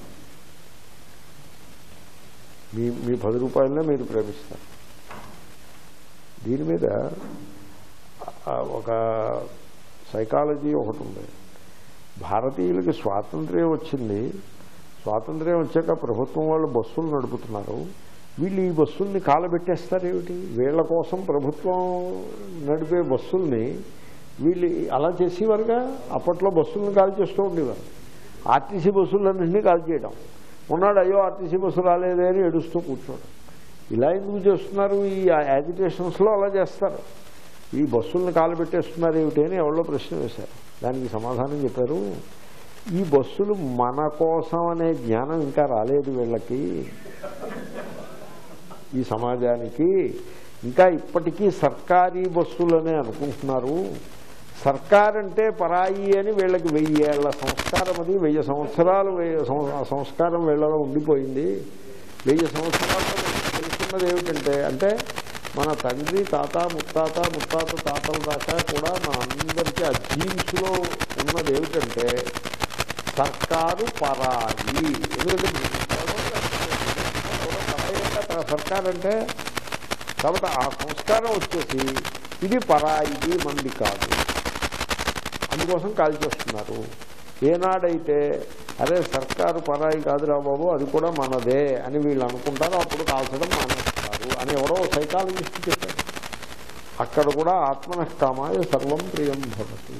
మీ మీ పది రూపాయలనే మీరు ప్రేమిస్తారు దీని మీద ఆ, ఒక సైకాలజీ ఒకటి ఉంది భారతీయులకి స్వాతంత్ర్యం వచ్చింది స్వాతంత్ర్యం వచ్చాక ప్రభుత్వం వాళ్ళు బస్సులు నడుపుతున్నారు వీళ్ళు ఈ బస్సుల్ని కాలబెట్టేస్తారేమిటి వీళ్ళ కోసం ప్రభుత్వం నడిపే బస్సుల్ని వీళ్ళు అలా చేసేవారుగా అప్పట్లో బస్సులను కాల్ చేస్తూ ఉండేవారు ఆర్టీసీ బస్సులన్నింటినీ కాల్ చేయడం ఉన్నాడు అయ్యో ఆర్టీసీ బస్సు రాలేదే అని ఏడుస్తూ కూర్చోవడం ఇలా ఎందుకు చేస్తున్నారు ఈ యాజిటేషన్స్లో అలా చేస్తారు ఈ బస్సులను కాలబెట్టేస్తున్నారు ఏమిటి అని ఎవరో ప్రశ్న వేశారు దానికి సమాధానం చెప్పారు ఈ బస్సులు మన కోసం అనే జ్ఞానం ఇంకా రాలేదు వీళ్ళకి ఈ సమాజానికి ఇంకా ఇప్పటికీ సర్కారీ బస్సులనే అనుకుంటున్నారు సర్కార్ అంటే పరాయి అని వీళ్ళకి వెయ్యి ఏళ్ల సంస్కారం అది వెయ్యి సంవత్సరాలు వెయ్యి సం- ఆ సంస్కారం వీళ్ళలో ఉండిపోయింది వెయ్యి సంవత్సరాల్లో మనకు తెలుసున్నది ఏమిటంటే అంటే మన తండ్రి తాత ముత్తాత ముత్తాత తాతల దాకా కూడా మనందరికీ ఆ జీన్స్లో ఉన్నది ఏమిటంటే సర్కారు పరాయి ఎందుకంటే పరాయి అంటే సర్కార్ అంటే కాబట్టి ఆ సంస్కారం వచ్చేసి ఇది పరాయిది మంది కాదు అందుకోసం కాల్ చేస్తున్నారు ఏనాడైతే అరే సర్కారు పరాయి కాదురా బాబు అది కూడా మనదే అని వీళ్ళు అనుకుంటారు అప్పుడు కాల్చడం మానేస్తారు అని ఎవరో సైకాలజిస్ట్ చెప్పారు అక్కడ కూడా ఆత్మనఃకామాయ సర్వం ప్రియం భవతి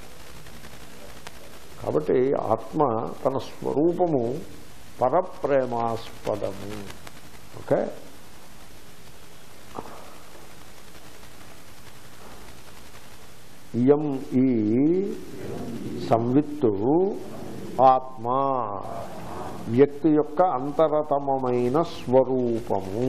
కాబట్టి ఆత్మ తన స్వరూపము పరప్రేమాస్పదము ఓకే ఇయం ఈ సంవిత్తు ఆత్మ వ్యక్తి యొక్క అంతరతమమైన స్వరూపము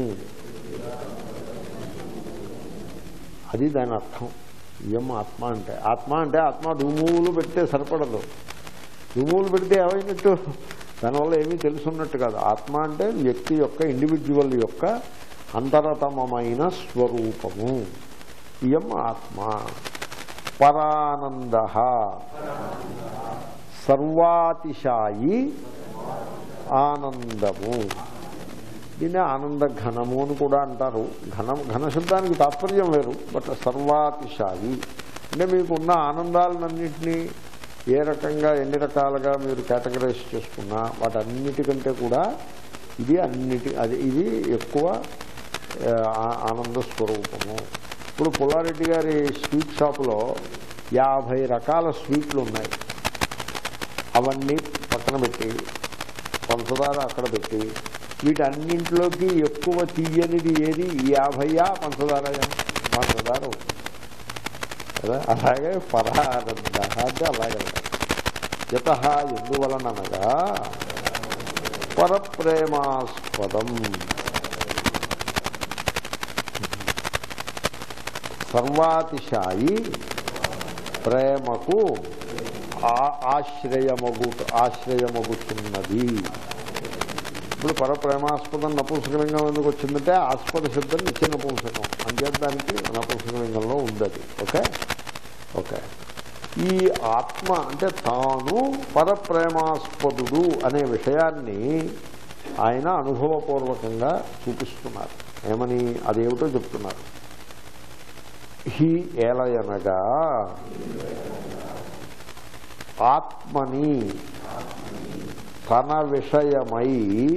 అది దాని అర్థం ఇయం ఆత్మ అంటే ఆత్మ అంటే ఆత్మ రుమూలు పెడితే సరిపడదు రుమూలు పెడితే ఏమైనట్టు దానివల్ల ఏమీ తెలుసున్నట్టు కాదు ఆత్మ అంటే వ్యక్తి యొక్క ఇండివిజువల్ యొక్క అంతరతమమైన స్వరూపము ఇయం ఆత్మ పరానంద సర్వాతిశాయి ఆనందము దీన్ని ఆనంద ఘనము అని కూడా అంటారు ఘనం ఘన శబ్దానికి తాత్పర్యం వేరు బట్ సర్వాతిశాయి అంటే మీకున్న ఆనందాలన్నింటినీ ఏ రకంగా ఎన్ని రకాలుగా మీరు కేటగరైజ్ చేసుకున్నా వాటన్నిటికంటే కూడా ఇది అన్నిటి అది ఇది ఎక్కువ ఆ, ఆ- ఆనంద స్వరూపము ఇప్పుడు పుల్లారెడ్డి గారి స్వీట్ షాపులో యాభై రకాల స్వీట్లు ఉన్నాయి అవన్నీ పక్కన పెట్టి పంచదార అక్కడ పెట్టి వీటన్నింటిలోకి ఎక్కువ తీయనిది ఏది ఈ యాభైయా పంచదారయా పంచదార అవుతుంది కదా అలాగే పరానంద అంటే అలాగే యత ఎందువలనగా పరప్రేమాస్పదం సర్వాతిశాయి ప్రేమకు ఆ- ఆశ్రయమగు ఆశ్రయమగుతున్నది ఇప్పుడు పరప్రేమాస్పదం నపుంసకలింగం ఎందుకు వచ్చిందంటే ఆస్పద శబ్దం నిత్య నపుంసకం అంచేతానికి నపుంసకలింగంలో ఉంది అది ఓకే ఓకే ఈ ఆత్మ అంటే తాను పరప్రేమాస్పదుడు అనే విషయాన్ని ఆయన అనుభవపూర్వకంగా చూపిస్తున్నారు ఏమని అదేమిటో చెప్తున్నారు హీ ఏలయనగా ఆత్మని తన విషయమై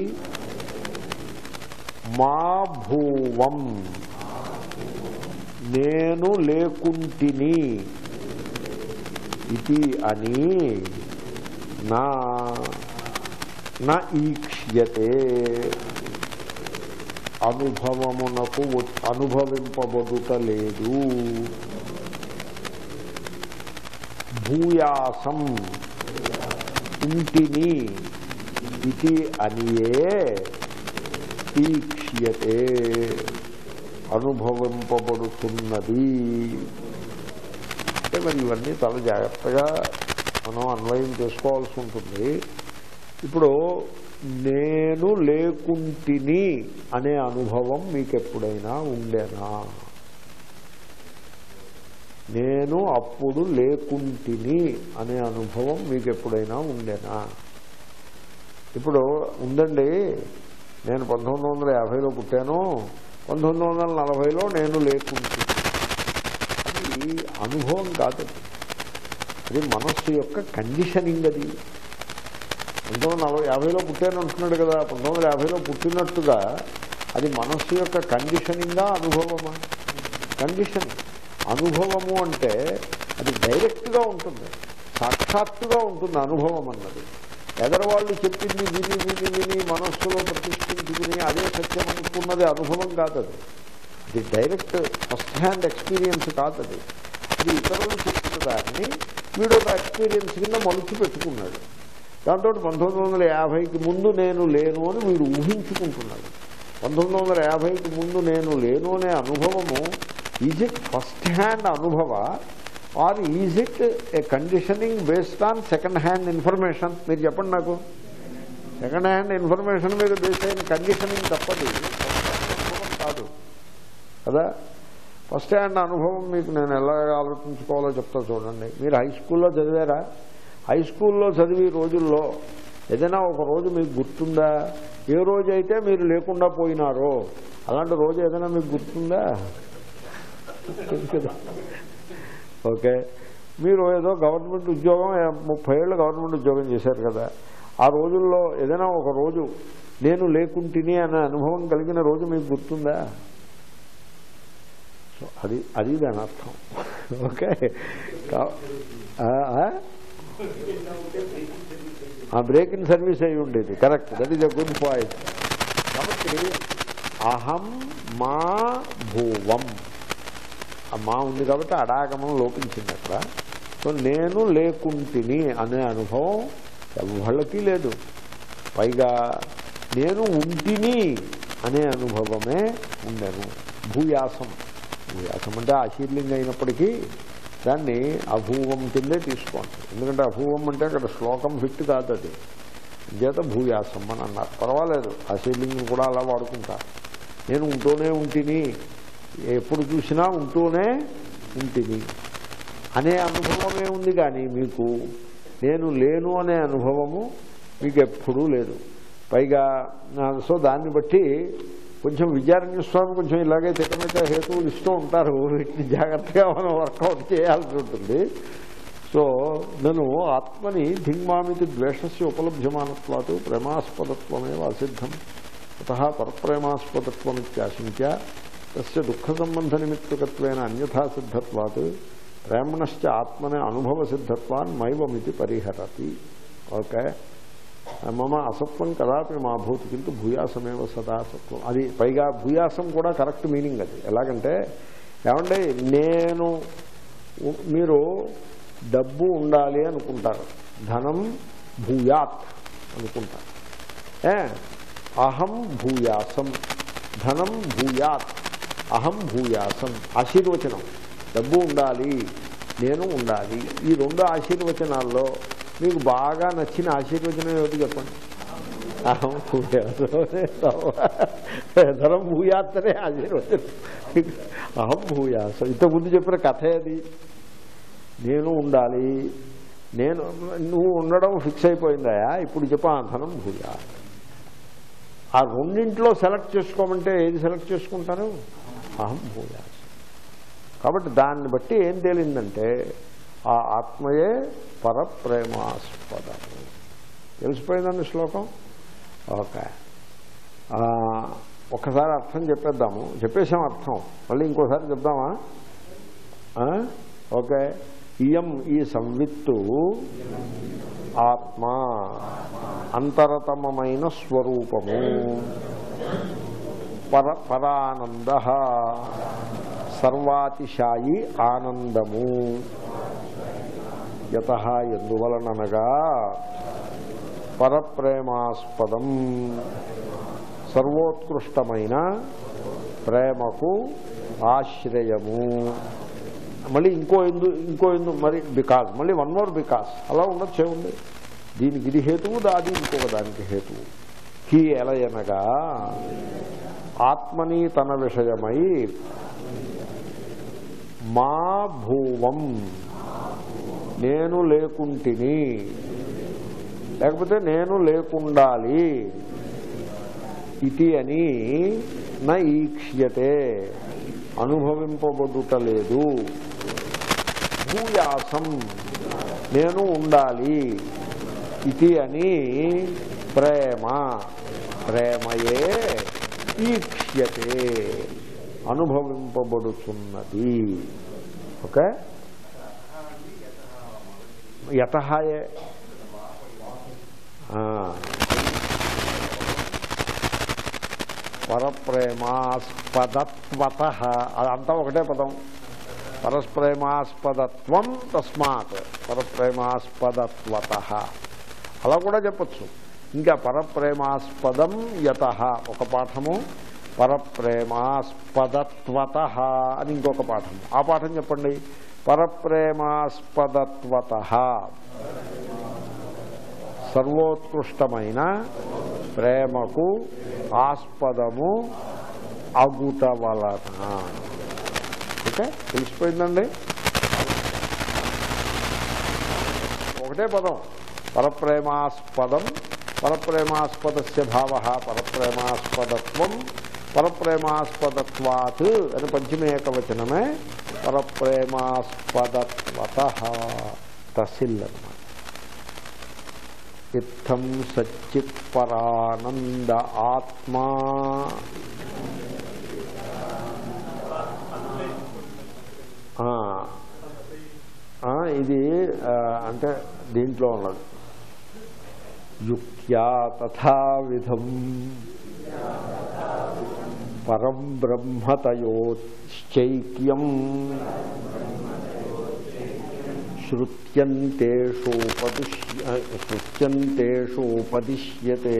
మా భూవం నేను లేకుంటిని ఇది అని నా నా ఈక్ష్యతే అనుభవమునకు వ- అనుభవింపబడుట లేదు భూయాసం ఇంటిని ఇది అనియే ఈక్ష్యతే అనుభవింపబడుతున్నది అంటే మరి ఇవన్నీ చాలా జాగ్రత్తగా మనం అన్వయం చేసుకోవాల్సి ఉంటుంది ఇప్పుడు నేను లేకుంటిని అనే అనుభవం మీకు ఎప్పుడైనా ఉండేనా నేను అప్పుడు లేకుంటిని అనే అనుభవం మీకు ఎప్పుడైనా ఉండేనా ఇప్పుడు ఉందండి నేను పంతొమ్మిది వందల యాభైలో పుట్టాను పంతొమ్మిది వందల నలభైలో నేను లేకుంటుని అది అనుభవం కాదు అది. అది మనస్సు యొక్క కండిషనింగ్ అది పంతొమ్మిది వందల నలభై యాభైలో పుట్టాను అంటున్నాడు కదా పంతొమ్మిది వందల యాభైలో పుట్టినట్టుగా అది మనస్సు యొక్క కండిషనింగా అనుభవమా కండిషన్ అనుభవము అంటే అది డైరెక్ట్గా ఉంటుంది సాక్షాత్తుగా ఉంటుంది అనుభవం అన్నది ఎదరవాళ్ళు చెప్పింది విని విని విని మనస్సులో ప్రతిష్ఠించుకుని అదే సత్యం అనుకున్నది అనుభవం కాదు అది అది డైరెక్ట్ ఫస్ట్ హ్యాండ్ ఎక్స్పీరియన్స్ కాదు అది అది ఇతరులు చెప్పిన దాన్ని వీడు ఒక ఎక్స్పీరియన్స్ కింద మలుచు పెట్టుకున్నాడు దాంతో పంతొమ్మిది వందల యాభైకి ముందు నేను లేను అని వీడు ఊహించుకుంటున్నాడు పంతొమ్మిది వందల యాభైకి ముందు నేను లేను అనే అనుభవము ఈజ్ ఇట్ ఫస్ట్ హ్యాండ్ అనుభవ or is it a conditioning based on second hand information మీరు చెప్పండి నాకు సెకండ్ హ్యాండ్ ఇన్ఫర్మేషన్ మీద బేస్ అయిన కండిషనింగ్ తప్పది అనుభవం కాదు కదా ఫస్ట్ హ్యాండ్ అనుభవం మీకు నేను ఎలా ఆలోచించుకోవాలో చెప్తా చూడండి మీరు హై స్కూల్లో చదివారా హై స్కూల్లో చదివి రోజుల్లో ఏదైనా ఒక రోజు మీకు గుర్తుందా ఏ రోజు అయితే మీరు లేకుండా పోయినారో అలాంటి రోజు ఏదైనా మీకు గుర్తుందా లేదు కదా ఓకే మీరు ఏదో గవర్నమెంట్ ఉద్యోగం ఏ- ముప్పై ఏళ్ళు గవర్నమెంట్ ఉద్యోగం చేశారు కదా ఆ రోజుల్లో ఏదైనా ఒక రోజు నేను లేకుంటిని అనే అనుభవం కలిగిన రోజు మీకు గుర్తుందా సో అది అది దాని అర్థం ఓకే కా- ఆ, ఆ? ఆ బ్రేక్ ఇన్ సర్వీస్ అయి ఉండేది correct that is a good point కాబట్టి అహం మా భూవం ఆ మా ఉంది కాబట్టి అడాగమం లోపించింది అక్కడ సో నేను లేకుంటిని అనే అనుభవం ఎవళ్ళకి లేదు పైగా నేను ఉంటిని అనే అనుభవమే ఉండను భూయాసం భూయాసం అంటే ఆశీర్లింగం అయినప్పటికీ దాన్ని అభూవం కిందే తీసుకోండి ఎందుకంటే అభూవం అంటే అక్కడ శ్లోకం ఫిట్ కాదు అది చేత భూయాసం అని అన్నారు పర్వాలేదు ఆశీర్లింగం కూడా అలా వాడుకుంటారు నేను ఉంటూనే ఉంటిని ఎప్పుడు చూసినా ఉంటూనే ఉంటిని అనే అనుభవమే ఉంది కానీ మీకు నేను లేను అనే అనుభవము మీకు ఎప్పుడూ లేదు పైగా నా- సో దాన్ని బట్టి కొంచెం విచారణ స్వామి కొంచెం ఇలాగే తికమిక హేతువులు ఇస్తూ ఉంటారు వీటిని జాగ్రత్తగా మనం వర్కౌట్ చేయాల్సి ఉంటుంది సో నేను ఆత్మని ధింగ్మామితి ద్వేషస్య ఉపలభ్యమానత్వాత్ ప్రేమాస్పదత్వమేవ అసిద్ధం అత పరప్రేమాస్పదత్వమిత్యాశంక్య తస్య దుఃఖ సంబంధ నిమిత్తకత్వేన అన్యథా సిద్ధత్వాత్ ప్రేమణశ్చ ఆత్మనే అనుభవ సిద్ధత్వాన్ మైవమితి పరిహరతి ఓకే మమ అసత్వం కదాపి మా భూతి కింద భూయాసమేవ సదా సత్వం అది పైగా భూయాసం కూడా కరెక్ట్ మీనింగ్ అది ఎలాగంటే ఏమంటే నేను ఉ- మీరు డబ్బు ఉండాలి అనుకుంటారు ధనం భూయాత్ అనుకుంటారు ఏ అహం భూయాసం ధనం భూయాత్ అహం భూయాసం ఆశీర్వచనం డబ్బు ఉండాలి నేను ఉండాలి ఈ రెండు ఆశీర్వచనాల్లో మీకు బాగా నచ్చిన ఆశీర్వచనం ఏమిటి చెప్పండి అహం భూయాసం ధనం భూయాత్ అనే ఆశీర్వచనం అహం భూయాసం ఇంతకుముందు చెప్పిన కథే అది నేను ఉండాలి నేను నువ్వు ఉండడం ఫిక్స్ అయిపోయిందాయా ఇప్పుడు చెప్పా ధనం భూయా ఆ రెండింట్లో సెలెక్ట్ చేసుకోమంటే ఏది సెలెక్ట్ చేసుకుంటారు అహం భూయా కాబట్టి దాన్ని బట్టి ఏం తేలిందంటే ఆ ఆత్మయే పరప్రేమాస్పదము తెలిసిపోయిందండి శ్లోకం ఓకే ఆ, ఒక్కసారి అర్థం చెప్పేద్దాము చెప్పేసాం అర్థం మళ్ళీ ఇంకోసారి చెప్దామా ఆ? ఓకే ఇయం ఈ సంవిత్తు ఆత్మ అంతరతమమైన స్వరూపము పర పరానంద సర్వాతిశాయి ఆనందము యత ఎందువలననగా పరప్రేమాస్పదం సర్వోత్కృష్టమైన ప్రేమకు ఆశ్రయము మళ్ళీ ఇంకో ఎందు ఇంకో ఎందు మరి బికాజ్ మళ్ళీ వన్ మోర్ బికాజ్ అలా ఉండొచ్చే ఉంది దీనికి ఇది హేతువు దాది ఇంకొక దానికి హేతువు హీ ఎలయనగా ఆత్మని తన విషయమై మా భూవం నేను లేకుంటిని లేకపోతే నేను లేకుండాలి ఇది అని నా ఈక్ష్యతే అనుభవింపబడుటలేదు భూయాసం నేను ఉండాలి ఇది అని ప్రేమ ప్రేమయే ఈక్ష్యతే అనుభవింపబడుచున్నది ఓకే యతయే పరప్రేమాస్పదత్వత అదంతా ఒకటే పదం పరస్ప్రేమాస్పదత్వం తస్మాత్ పరప్రేమాస్పదత్వత అలా కూడా చెప్పచ్చు ఇంకా పరప్రేమాస్పదం యత ఒక పాఠము పరప్రేమాస్పదత్వత అని ఇంకొక పాఠము ఆ పాఠం చెప్పండి పరప్రేమాస్పదత్వత సర్వోత్కృష్టమైన ప్రేమకు ఆస్పదము అగుట వలన ఓకే తెలిసిపోయిందండి ఒకటే పదం పరప్రేమాస్పదం పరప్రేమాస్పదస్య భావ పరప్రేమాస్పదత్వం పరప్రేమాస్పదత్వాత్ అని పంచమేకవచనమే పరప్రేమాస్పదత్వత తసిల్ అన్నమాట ఇత్థం సచ్చిత్ పరానంద ఆత్మా ఆ, ఆ, ఇది ఆ, అంటే దీంట్లో ఉన్నది యుక్త్యా తథావిధం పరం బ్రహ్మతయోశ్చైక్యం శృత్యంతేషోపదిశ్య శృత్యంతేషోపదిశ్యతే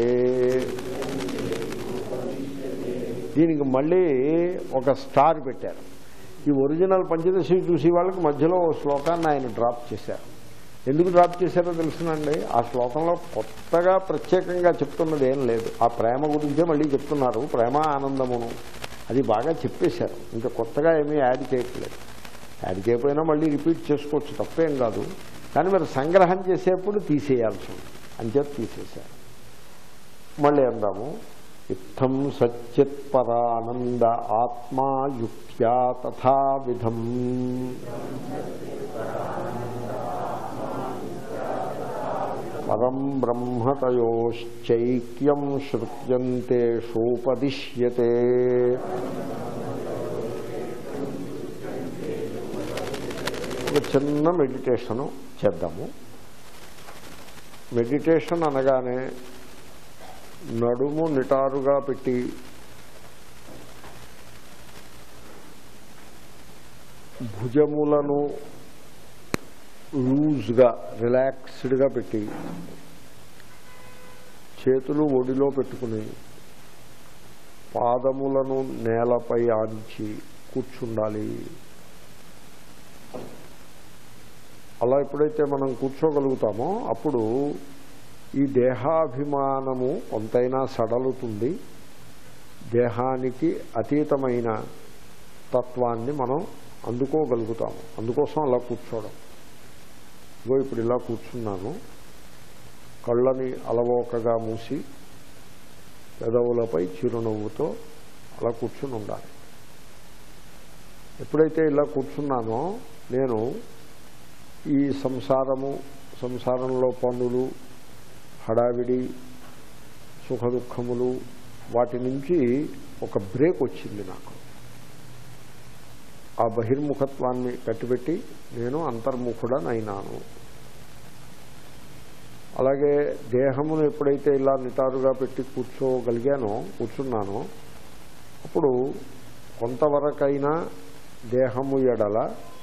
దీనికి మళ్ళీ ఒక స్టార్ పెట్టారు ఈ ఒరిజినల్ పంచదశి చూసి వాళ్ళకి మధ్యలో ఓ శ్లోకాన్ని ఆయన డ్రాప్ చేశారు ఎందుకు డ్రాప్ చేశారో తెలుసునండి ఆ శ్లోకంలో కొత్తగా ప్రత్యేకంగా చెప్తున్నది ఏం లేదు ఆ ప్రేమ గురించే మళ్ళీ చెప్తున్నారు ప్రేమ ఆనందమును అది బాగా చెప్పేశారు ఇంకా కొత్తగా ఏమీ యాడ్ చేయట్లేదు యాడ్ చేయకపోయినా మళ్ళీ రిపీట్ చేసుకోవచ్చు తప్పేం కాదు కానీ మరి సంగ్రహం చేసేప్పుడు తీసేయాల్సి ఉంది అంచేత తీసేశారు మళ్ళీ అందాము ఇత్థం సచ్చిత్పరానంద ఆత్మా యుక్త్యా తథావిధం పరం బ్రహ్మతయోశ్చైక్యం శ్రుత్యంతేషోపదిశ్యతే ఒక చిన్న మెడిటేషను చేద్దాము మెడిటేషన్ అనగానే నడుము నిటారుగా పెట్టి భుజములను లూజ్గా రిలాక్స్డ్గా పెట్టి చేతులు ఒడిలో పెట్టుకుని పాదములను నేలపై ఆంచి కూర్చుండాలి అలా ఎప్పుడైతే మనం కూర్చోగలుగుతామో అప్పుడు ఈ దేహాభిమానము కొంతైనా సడలుతుంది దేహానికి అతీతమైన తత్వాన్ని మనం అందుకోగలుగుతాము అందుకోసం అలా కూర్చోవడం ఇగో ఇప్పుడు ఇలా కూర్చున్నాను కళ్ళని అలవోకగా మూసి పెదవులపై చిరునవ్వుతో అలా కూర్చుని ఉండాలి ఎప్పుడైతే ఇలా కూర్చున్నానో నేను ఈ సంసారము సంసారంలో పనులు హడావిడి సుఖ దుఃఖములు వాటి నుంచి ఒక బ్రేక్ వచ్చింది నాకు ఆ బహిర్ముఖత్వాన్ని కట్టిపెట్టి నేను అంతర్ముఖుడనైనాను అలాగే దేహమును ఎప్పుడైతే ఇలా నిటారుగా పెట్టి కూర్చోగలిగానో కూర్చున్నానో అప్పుడు కొంతవరకైనా దేహము ఎడల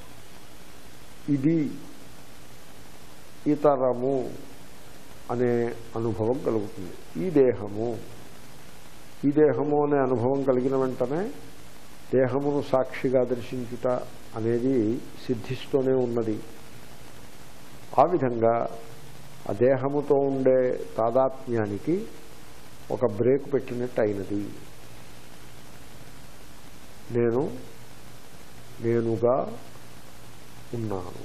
ఇది ఇతరము అనే అనుభవం కలుగుతుంది ఈ దేహము ఈ దేహము అనే అనుభవం కలిగిన వెంటనే దేహమును సాక్షిగా దర్శించుట అనేది సిద్ధిస్తూనే ఉన్నది ఆ విధంగా ఆ దేహముతో ఉండే తాదాత్మ్యానికి ఒక బ్రేక్ పెట్టినట్టు అయినది నేను నేనుగా ఉన్నాను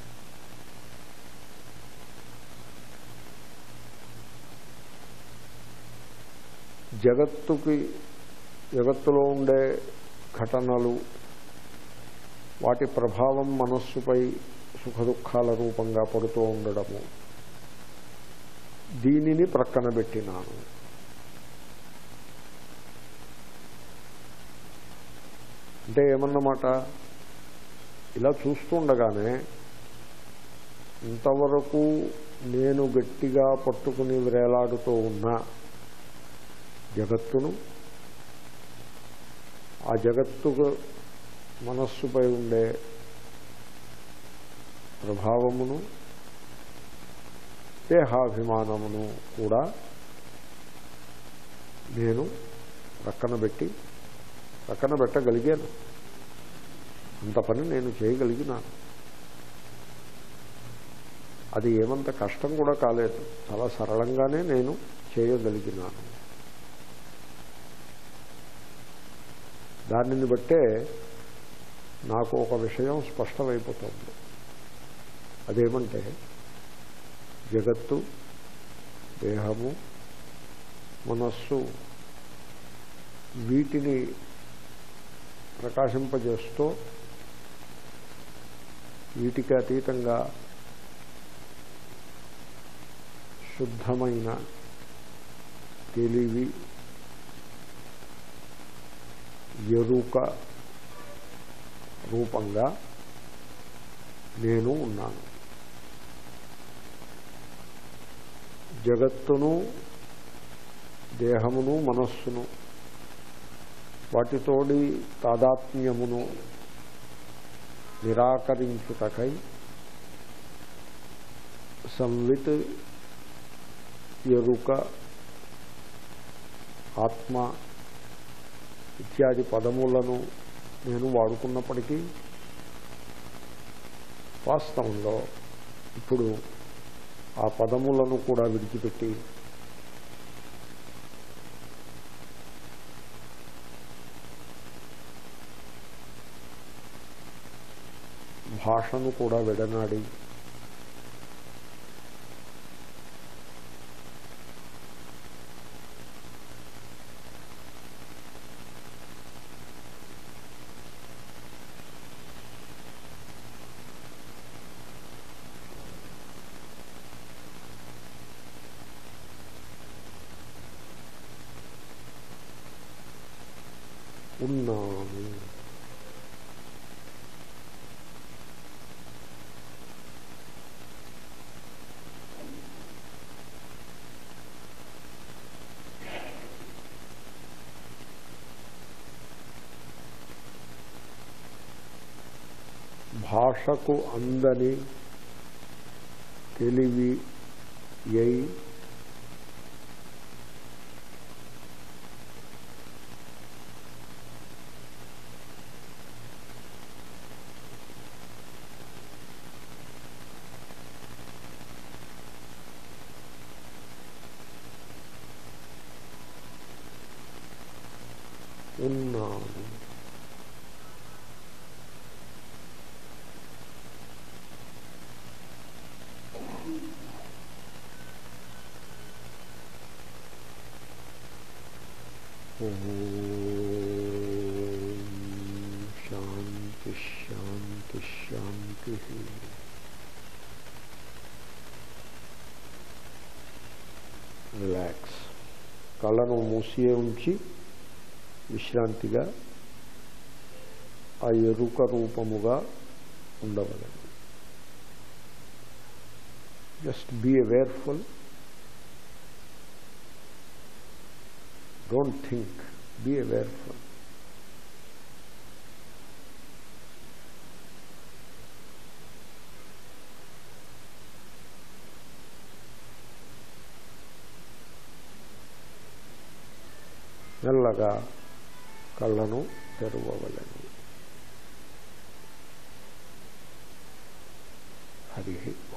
జగత్తుకి జగత్తులో ఉండే ఘటనలు వాటి ప్రభావం మనస్సుపై సుఖ దుఃఖాల రూపంగా పడుతూ ఉండడము దీనిని ప్రక్కన పెట్టినాను అంటే ఏమన్నమాట ఇలా చూస్తుండగానే ఇంతవరకు నేను గట్టిగా పట్టుకుని వేలాడుతూ ఉన్న జగత్తును ఆ జగత్తుకు మనస్సుపై ఉండే ప్రభావమును దేహాభిమానమును కూడా నేను ప్రక్కన పెట్టి ప్రక్కన పెట్టగలిగాను అంత పని నేను చేయగలిగినాను అది ఏమంత కష్టం కూడా కాలేదు చాలా సరళంగానే నేను చేయగలిగినాను దానిని బట్టే నాకు ఒక విషయం స్పష్టమైపోతుంది అదేమంటే జగత్తు దేహము మనస్సు వీటిని ప్రకాశింపజేస్తూ వీటికి అతీతంగా శుద్ధమైన తెలివి ఎరుక రూపంగా నేను ఉన్నాను జగత్తును దేహమును మనస్సును వాటితోడి తాదాత్మ్యమును నిరాకరించుటకై సంవిత్ ఎరుక ఆత్మ ఇత్యాది పదములను నేను వాడుకున్నప్పటికీ వాస్తవంలో ఇప్పుడు ఆ పదములను కూడా విడిచిపెట్టి భాషను కూడా విడనాడి ఉన్నాము భాషకు అందని తెలివి యై ఉన్నాము ఓం శాంతి శాంతి శాంతి రిలాక్స్ కళ్ళను మూసియే ఉంచి విశ్రాంతిగా ఆ ఎరుక రూపముగా ఉండవలను just be awareful don't think be awareful మెల్లగా కళ్ళను తెరవవలను హరి